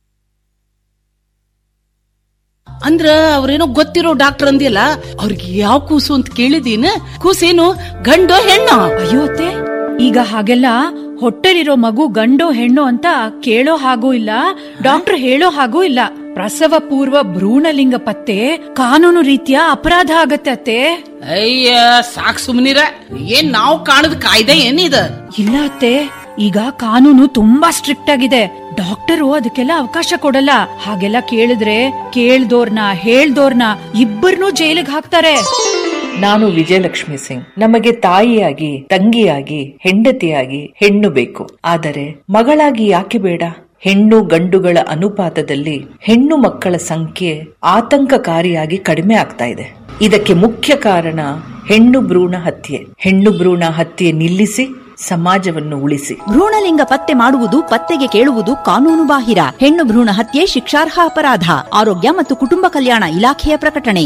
Speaker 7: ಅಂದ್ರ ಅವ್ರೇನೋ ಗೊತ್ತಿರೋ ಡಾಕ್ಟರ್ ಅಂದಿಲ್ಲ ಅವ್ರಿಗೆ ಯಾವ ಕೂಸು ಅಂತ ಕೇಳಿದೀನ ಕೂಸೇನು ಗಂಡೋ ಹೆಣ್ಣೋ
Speaker 8: ಅಯ್ಯೋ ಅತ್ತೆ ಈಗ ಹಾಗೆಲ್ಲ ಹೊಟ್ಟೆಲಿರೋ ಮಗು ಗಂಡೋ ಹೆಣ್ಣು ಅಂತ ಕೇಳೋ ಹಾಗೂ ಇಲ್ಲ ಡಾಕ್ಟರ್ ಹೇಳೋ ಹಾಗೂ ಇಲ್ಲ ಪ್ರಸವ ಪೂರ್ವ ಭ್ರೂಣಲಿಂಗ ಪತ್ತೆ ಕಾನೂನು ರೀತಿಯ ಅಪರಾಧ ಆಗತ್ತೆ ಅತ್ತೆ
Speaker 7: ಅಯ್ಯ ಸಾಕ್ ಸುಮ್ನಿರ ಏನ್ ನಾವು ಕಾಣದ ಕಾಯ್ದೆ ಏನಿದ
Speaker 8: ಇಲ್ಲ ಅತ್ತೆ ಈಗ ಕಾನೂನು ತುಂಬಾ ಸ್ಟ್ರಿಕ್ಟ್ ಆಗಿದೆ ಡಾಕ್ಟರು ಅದಕ್ಕೆಲ್ಲ ಅವಕಾಶ ಕೊಡಲ್ಲ ಹಾಗೆಲ್ಲ ಕೇಳಿದ್ರೆ ಕೇಳ್ದೋರ್ನ ಹೇಳ್ದೋರ್ನ ಇಬ್ಬರನ್ನೂ ಜೈಲಿಗೆ ಹಾಕ್ತಾರೆ
Speaker 9: ನಾನು ವಿಜಯಲಕ್ಷ್ಮಿ ಸಿಂಗ್ ನಮಗೆ ತಾಯಿಯಾಗಿ ತಂಗಿಯಾಗಿ ಹೆಂಡತಿಯಾಗಿ ಹೆಣ್ಣು ಬೇಕು ಆದರೆ ಮಗಳಾಗಿ ಯಾಕೆ ಬೇಡ ಹೆಣ್ಣು ಗಂಡುಗಳ ಅನುಪಾತದಲ್ಲಿ ಹೆಣ್ಣು ಮಕ್ಕಳ ಸಂಖ್ಯೆ ಆತಂಕಕಾರಿಯಾಗಿ ಕಡಿಮೆ ಆಗ್ತಾ ಇದೆ ಇದಕ್ಕೆ ಮುಖ್ಯ ಕಾರಣ ಹೆಣ್ಣು ಭ್ರೂಣ ಹತ್ಯೆ ಹೆಣ್ಣು ಭ್ರೂಣ ಹತ್ಯೆ ನಿಲ್ಲಿಸಿ ಸಮಾಜವನ್ನು ಉಳಿಸಿ
Speaker 5: ಭ್ರೂಣಲಿಂಗ ಪತ್ತೆ ಮಾಡುವುದು ಪತ್ತೆಗೆ ಕೇಳುವುದು ಕಾನೂನು ಬಾಹಿರ ಹೆಣ್ಣು ಭ್ರೂಣ ಹತ್ಯೆ ಶಿಕ್ಷಾರ್ಹ ಅಪರಾಧ ಆರೋಗ್ಯ ಮತ್ತು ಕುಟುಂಬ ಕಲ್ಯಾಣ ಇಲಾಖೆಯ ಪ್ರಕಟಣೆ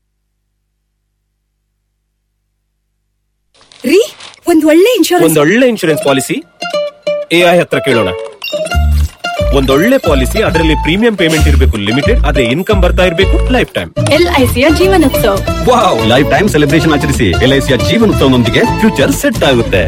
Speaker 10: ರೀ ಒಂದ್ ಒಳ್ಳೆ ಇನ್ಶೂರೆನ್ಸ್
Speaker 11: ಒಂದೊಳ್ಳೆ ಇನ್ಶೂರೆನ್ಸ್ ಪಾಲಿಸಿ ಎಐ ಹತ್ರ ಕೇಳೋಣ ಒಂದೊಳ್ಳೆ ಪಾಲಿಸಿ ಅದರಲ್ಲಿ ಪ್ರೀಮಿಯಂ ಪೇಮೆಂಟ್ ಇರಬೇಕು ಲಿಮಿಟೆಡ್ ಅದೇ ಇನ್ಕಮ್ ಬರ್ತಾ ಇರಬೇಕು ಲೈಫ್ ಟೈಮ್
Speaker 10: ಎಲ್ಐಸಿಯ Jeevanotsav
Speaker 11: wow life time celebration ಆಚರಿಸಿ ಎಲ್ಐಸಿಯ ಜೀವನೋತ್ಸವನೊಂದಿಗೆ ಫ್ಯೂಚರ್ ಸೆಟ್ ಆಗುತ್ತೆ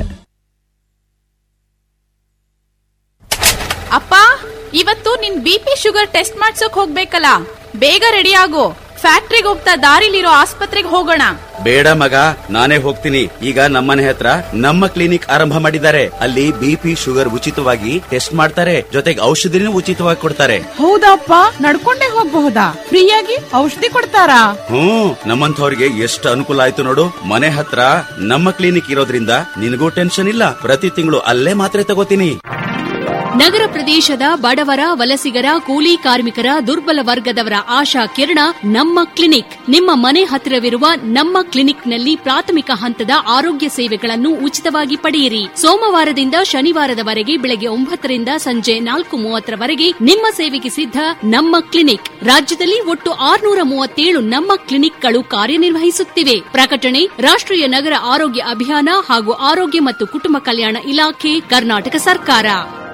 Speaker 12: ಅಪ್ಪ ಇವತ್ತು ನಿನ್ ಬಿ ಪಿ ಶುಗರ್ ಟೆಸ್ಟ್ ಮಾಡ್ಸೋಕ್ ಹೋಗ್ಬೇಕಲ್ಲ ಬೇಗ ರೆಡಿ ಆಗು ಫ್ಯಾಕ್ಟ್ರಿಗೆ ಹೋಗ್ತಾ ದಾರಿಲಿರೋ ಆಸ್ಪತ್ರೆಗೆ ಹೋಗೋಣ
Speaker 13: ಬೇಡ ಮಗ ನಾನೇ ಹೋಗ್ತೀನಿ ಈಗ ನಮ್ಮನೆ ಹತ್ರ ನಮ್ಮ ಕ್ಲಿನಿಕ್ ಆರಂಭ ಮಾಡಿದ್ದಾರೆ ಅಲ್ಲಿ ಬಿಪಿ ಶುಗರ್ ಉಚಿತವಾಗಿ ಟೆಸ್ಟ್ ಮಾಡ್ತಾರೆ ಜೊತೆಗೆ ಔಷಧಿನೂ ಉಚಿತವಾಗಿ ಕೊಡ್ತಾರೆ
Speaker 7: ಹೌದಪ್ಪ ನಡ್ಕೊಂಡೇ ಹೋಗ್ಬಹುದಾ ಫ್ರೀಯಾಗಿ ಔಷಧಿ ಕೊಡ್ತಾರಾ
Speaker 13: ಹ್ಮ್ ನಮ್ಮಂಥವ್ರಿಗೆ ಎಷ್ಟು ಅನುಕೂಲ ಆಯ್ತು ನೋಡು ಮನೆ ಹತ್ರ ನಮ್ಮ ಕ್ಲಿನಿಕ್ ಇರೋದ್ರಿಂದ ನಿನಗೂ ಟೆನ್ಷನ್ ಇಲ್ಲ ಪ್ರತಿ ತಿಂಗಳು ಅಲ್ಲೇ ಮಾತ್ರೆ ತಗೋತೀನಿ
Speaker 14: ನಗರ ಪ್ರದೇಶದ ಬಡವರ ವಲಸಿಗರ ಕೂಲಿ ಕಾರ್ಮಿಕರ ದುರ್ಬಲ ವರ್ಗದವರ ಆಶಾ ಕಿರಣ ನಮ್ಮ ಕ್ಲಿನಿಕ್ ನಿಮ್ಮ ಮನೆ ಹತ್ತಿರವಿರುವ ನಮ್ಮ ಕ್ಲಿನಿಕ್ನಲ್ಲಿ ಪ್ರಾಥಮಿಕ ಹಂತದ ಆರೋಗ್ಯ ಸೇವೆಗಳನ್ನು ಉಚಿತವಾಗಿ ಪಡೆಯಿರಿ ಸೋಮವಾರದಿಂದ ಶನಿವಾರದವರೆಗೆ ಬೆಳಗ್ಗೆ ಒಂಬತ್ತರಿಂದ ಸಂಜೆ ನಾಲ್ಕು ಮೂವತ್ತರವರೆಗೆ ನಿಮ್ಮ ಸೇವೆಗೆ ಸಿದ್ಧ ನಮ್ಮ ಕ್ಲಿನಿಕ್ ರಾಜ್ಯದಲ್ಲಿ ಒಟ್ಟು ಆರುನೂರ ಮೂವತ್ತೇಳು ನಮ್ಮ ಕ್ಲಿನಿಕ್ಗಳು ಕಾರ್ಯನಿರ್ವಹಿಸುತ್ತಿವೆ ಪ್ರಕಟಣೆ ರಾಷ್ಟ್ರೀಯ ನಗರ ಆರೋಗ್ಯ ಅಭಿಯಾನ ಹಾಗೂ ಆರೋಗ್ಯ ಮತ್ತು ಕುಟುಂಬ ಕಲ್ಯಾಣ ಇಲಾಖೆ ಕರ್ನಾಟಕ ಸರ್ಕಾರ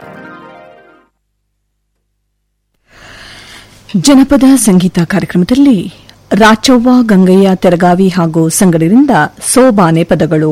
Speaker 2: ಜನಪದ ಸಂಗೀತ ಕಾರ್ಯಕ್ರಮದಲ್ಲಿ ರಾಚವ್ವ ಗಂಗಯ್ಯ ತೆರಗಾವಿ ಹಾಗೂ ಸಂಗಡರಿಂದ ಸೋಬಾನೆ ಪದಗಳು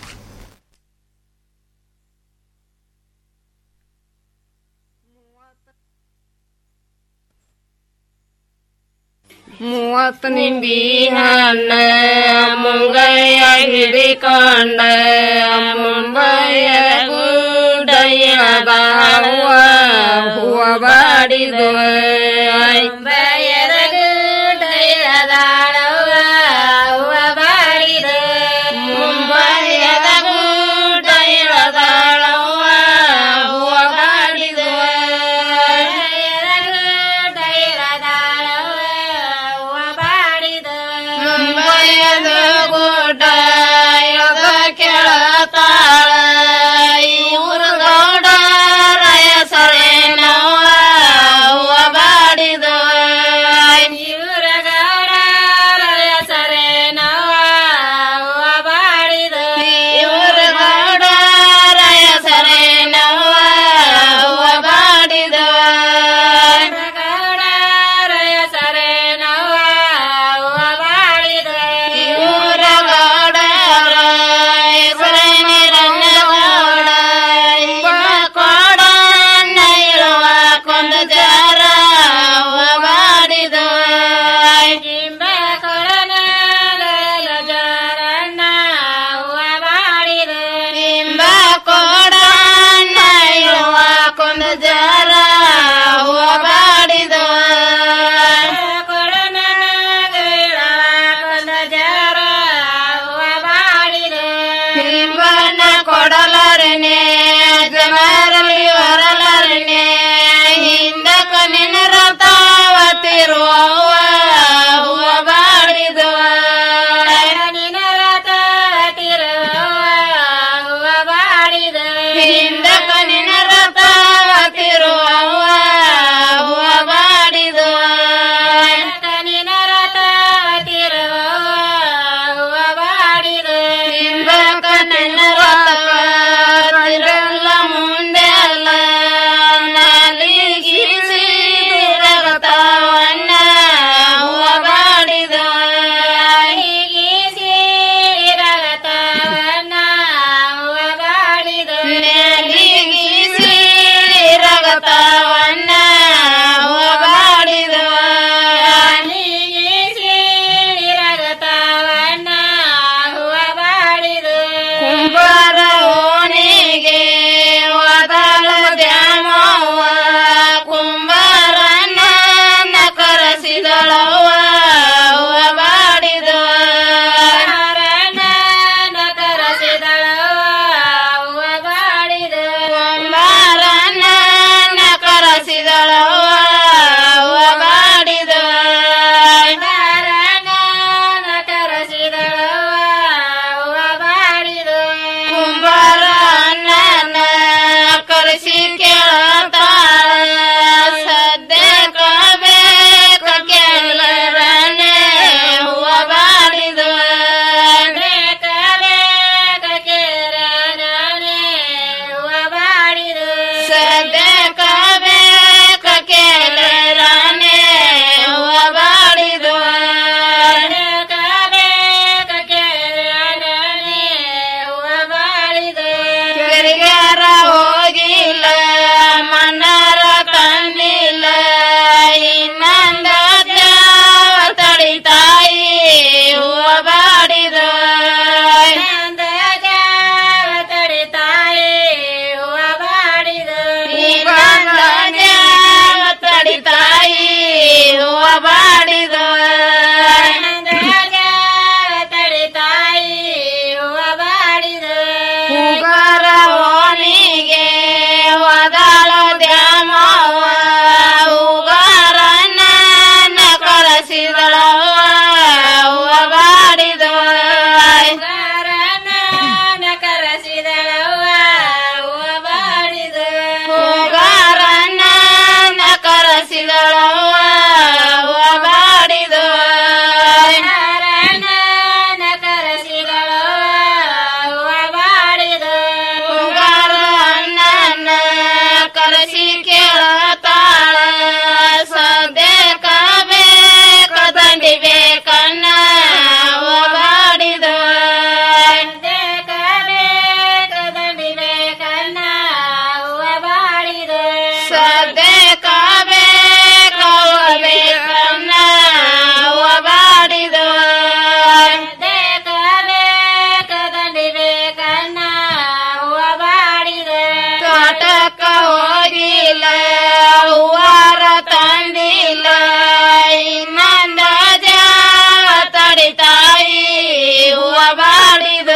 Speaker 15: ಮೂವತ್ತು ನಿಂಬಿ ಹಣ್ಣ ಮುಂಗಯ್ಯ ಹಿಡಿಕೊಂಡ ಮುಂಬಯ್ಯ ಗುಡ್ಡಯ್ಯದ ಹೂವ ಹೂವ ಬಾಡಿದು ಮುಂಬಯ್ಯದ ಗುಡ್ಡಯ್ಯದ ಹೂವ ಬಾಡಿದ ಮುಂಬಯ್ಯದ ಗುಡ್ಡಯ್ಯದ ಹೂವ ಹೂವ ಬಾಡಿದು ಮುಂಬಯ್ಯದ ಗುಡ್ಡ ಯದ ಕೆಳತಾಳ ಇವ್ರ ಗೌಡರಯ ಸರೆ ನವ್ವ ಹೂವ ಬಾಡಿದ ಇವ್ರ ಗೌಡರಯ ಸರೆ ನವ್ವ ಹೂವ ಬಾಡಿದ ಇವ್ರ ಗೌಡರಯ ಸರೆ ನವ್ವ ಹೂವ ಬಾಡಿದ ಗೌಡರಯ ಸರೆ ನವ್ವ ಹೂವ ಬಾಡಿದ ಇವ್ರ ಗೌಡರ ಹೆಸರೇ ನಿರಂಜಗೌಡ ಇವ ಕೊಡನ್ನ ಇರುವ ಕೊಂದು ಜಾರ ಹೂವ ಬಾಡಿದ ಇಂಬ ಕೊಡನ ಜಾರಣ್ಣ ಹೂವ ಬಾಡಿದ ಇಂಬ ಕೊಡನ್ನ ಇರುವ ಕೊಂದು ಜಾರ ಹೂವ ಬಾಡಿದ ಕೊಡನ ಕೊಂದು ಜಾರ ಹೂವ ಬಾಡಿದ ಇಂಬನ ಕೊಡಲರನೆ ಜನರಲ್ಲಿ ವರಲರನೆ ಹಿಂದ ಕನಿನ ರಥಾವತಿರುವ ಹೂವ ಬಾಡಿದ ನಿನ ರಥಾವತಿರುವ ಹೂವ ಬಾಡಿದ ಹಿಂದ ಕನಿನ ರಥಾವತಿರುವ ಹೂವ ಬಾಡಿದ ಕನಿನ ರಥಾವತಿರುವ ಹೂವ ಬಾಡಿದ ಹಿಂದ ಕನಿನ ರಥಾವತಿರಲ್ಲ ಮುಂದೆ ಅಲ್ಲ ನಾಲಿಗಿಸಿ ರಥವನ್ನ ತಡಿತಾಯಿ ಹೂವ ಬಾಡಿದು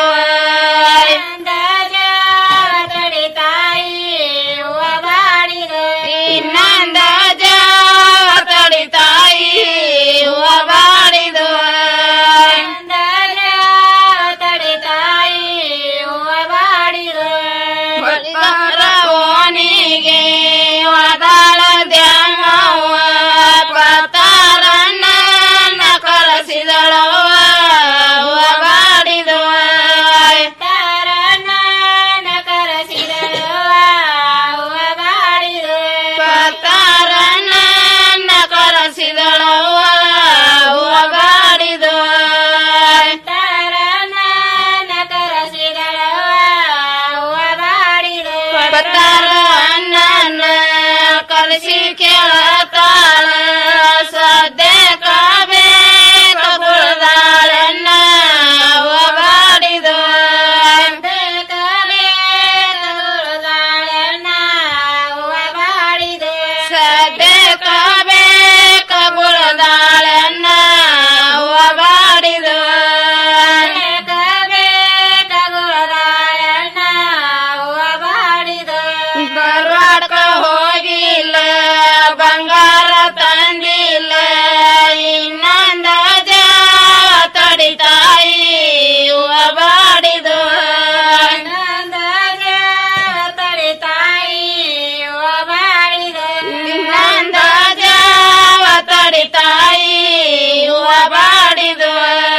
Speaker 15: ತಡಿತಾಯಿ ಹೂವ ಬಾಡಿದು ಇನ್ನೊಂದ ಜಾವ ತಡಿತಾಯಿ ಹೂವ ಬಾಡಿದು ತಡಿತಾಯಿ ಹೂವ ಬಾಡಿದು ಓನಿಗೆ ಒದಾಳ ದ್ಯಾಮವ್ವ ಪತಾರನ್ನ ಕಳಿಸಿದಳವ್ವ ಹೂವ ಬಾಡಿದವ ತಾರನ್ನ ಕರೆಸಿದಳವ್ವ ಹೂವ ಬಾಡಿದ ಪತಾರನ್ನ ಕರೆಸಿದಳವ್ವ ಹೂವ ಬಾಡಿದವ ತಾರನ್ನ ಕರೆಸಿದಳವ್ವ ಹೂವ ಬಾಡಿದ ಪತಾರ ಅನ್ನ ಕಲಿಸಿ ಕೇಳತಾಳ ಸದ್ಯ ಕಾಬೇಕ ಕುಳ್ದಾಳನ್ನ ಹೂವ ಬಾಡಿದ ಸದ್ಯ ಕಾಬೇಕ ಕುಳ್ದಾಳನ್ನ ಹೂವ ಬಾಡಿದ ಬರವಾಡ್ಕ ಹೋಗಿಲ್ಲ ಬಂಗಾರ ತಂದಿಲ್ಲ ಇನ್ನೊಂದ ಜಾವ ತಡಿತಾಯಿ ಹೂವ ಬಾಡಿದು ತಡಿತಾಯಿ ಹೂವ ಬಾಡಿದ ಇನ್ನೊಂದ ಜಾವ ತಡಿತಾಯಿ ಹೂವ ಬಾಡಿದು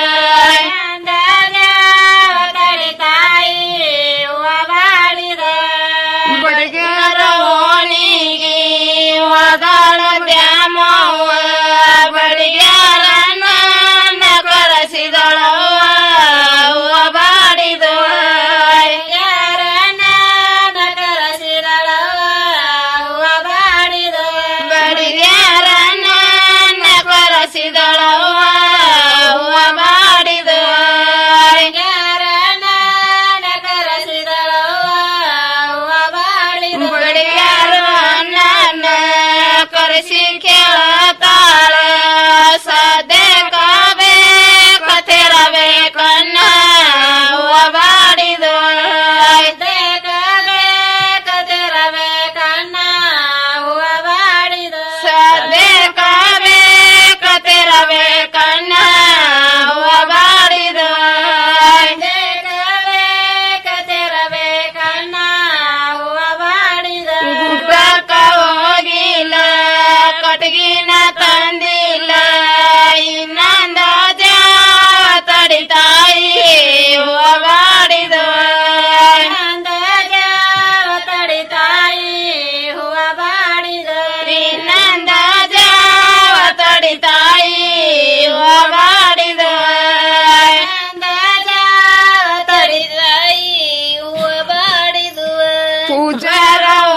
Speaker 15: ತಡಿತಾಯಿ ಹೂವ ಬಾಡಿದ ಬಡಿಗಾರ ಓಣಿಗೆ ಹೋದಾಳ ದ್ಯಾಮವ್ವ ಬಡಿಗಾರನ್ನ ಕರೆಸಿದಳವ್ವ ಹೂವ ಬಾಡಿದು ಯಾರನ್ನ ಕರೆಸಿದಳವ್ವ ಹೂವ ಬಾಡಿದು ಬಡಿಗಾರನ್ನ ಕರೆಸಿದಳವ್ವ ಹೂವ ಬಾಡಿದು ಯಾರನ್ನ ಕರೆಸಿದಳವ್ವ ಹೂವ ಬಾಡಿದು ಬಡಿಯಾರು ನನ್ನ ಕರೆಸಿ ಕೇಳತಾಳ ಸದ್ಯ ಕಾಬೇಕ ತೆರಬೇಕನ್ನ ಹೂವ ಬಾಡಿದು ತೆರಬೇಕನ್ನ ಹೂವ ಬಾಡಿದು ಸದ್ಯ ಕಾಬೇಕ ತೆರಬೇಕನ್ನ ಹೂವ ಬಾಡಿದು ತೆರಬೇಕನ್ನ ಹೂವ ಬಾಡಿದ ಗುಡ್ಡಕ್ಕ ಹೋಗಿಲ್ಲ ಕಟಗಿನ ತಂದಿಲ್ಲ ಇನ್ನೊಂದ ಜಾವ ತಡಿತಾಯಿ ಹೂವ ಬಾಡಿದು ಜಾವ ತಡಿತಾಯಿ ಹೂವ ಬಾಡಿದ ಇನ್ನೊಂದ ಜಾವ ತಡಿತಾಯಿ ಹೂವ ಬಾಡಿದ ತಡಿತಾಯಿ ಹೂವ ಬಾಡಿದು ಪೂಜಾರ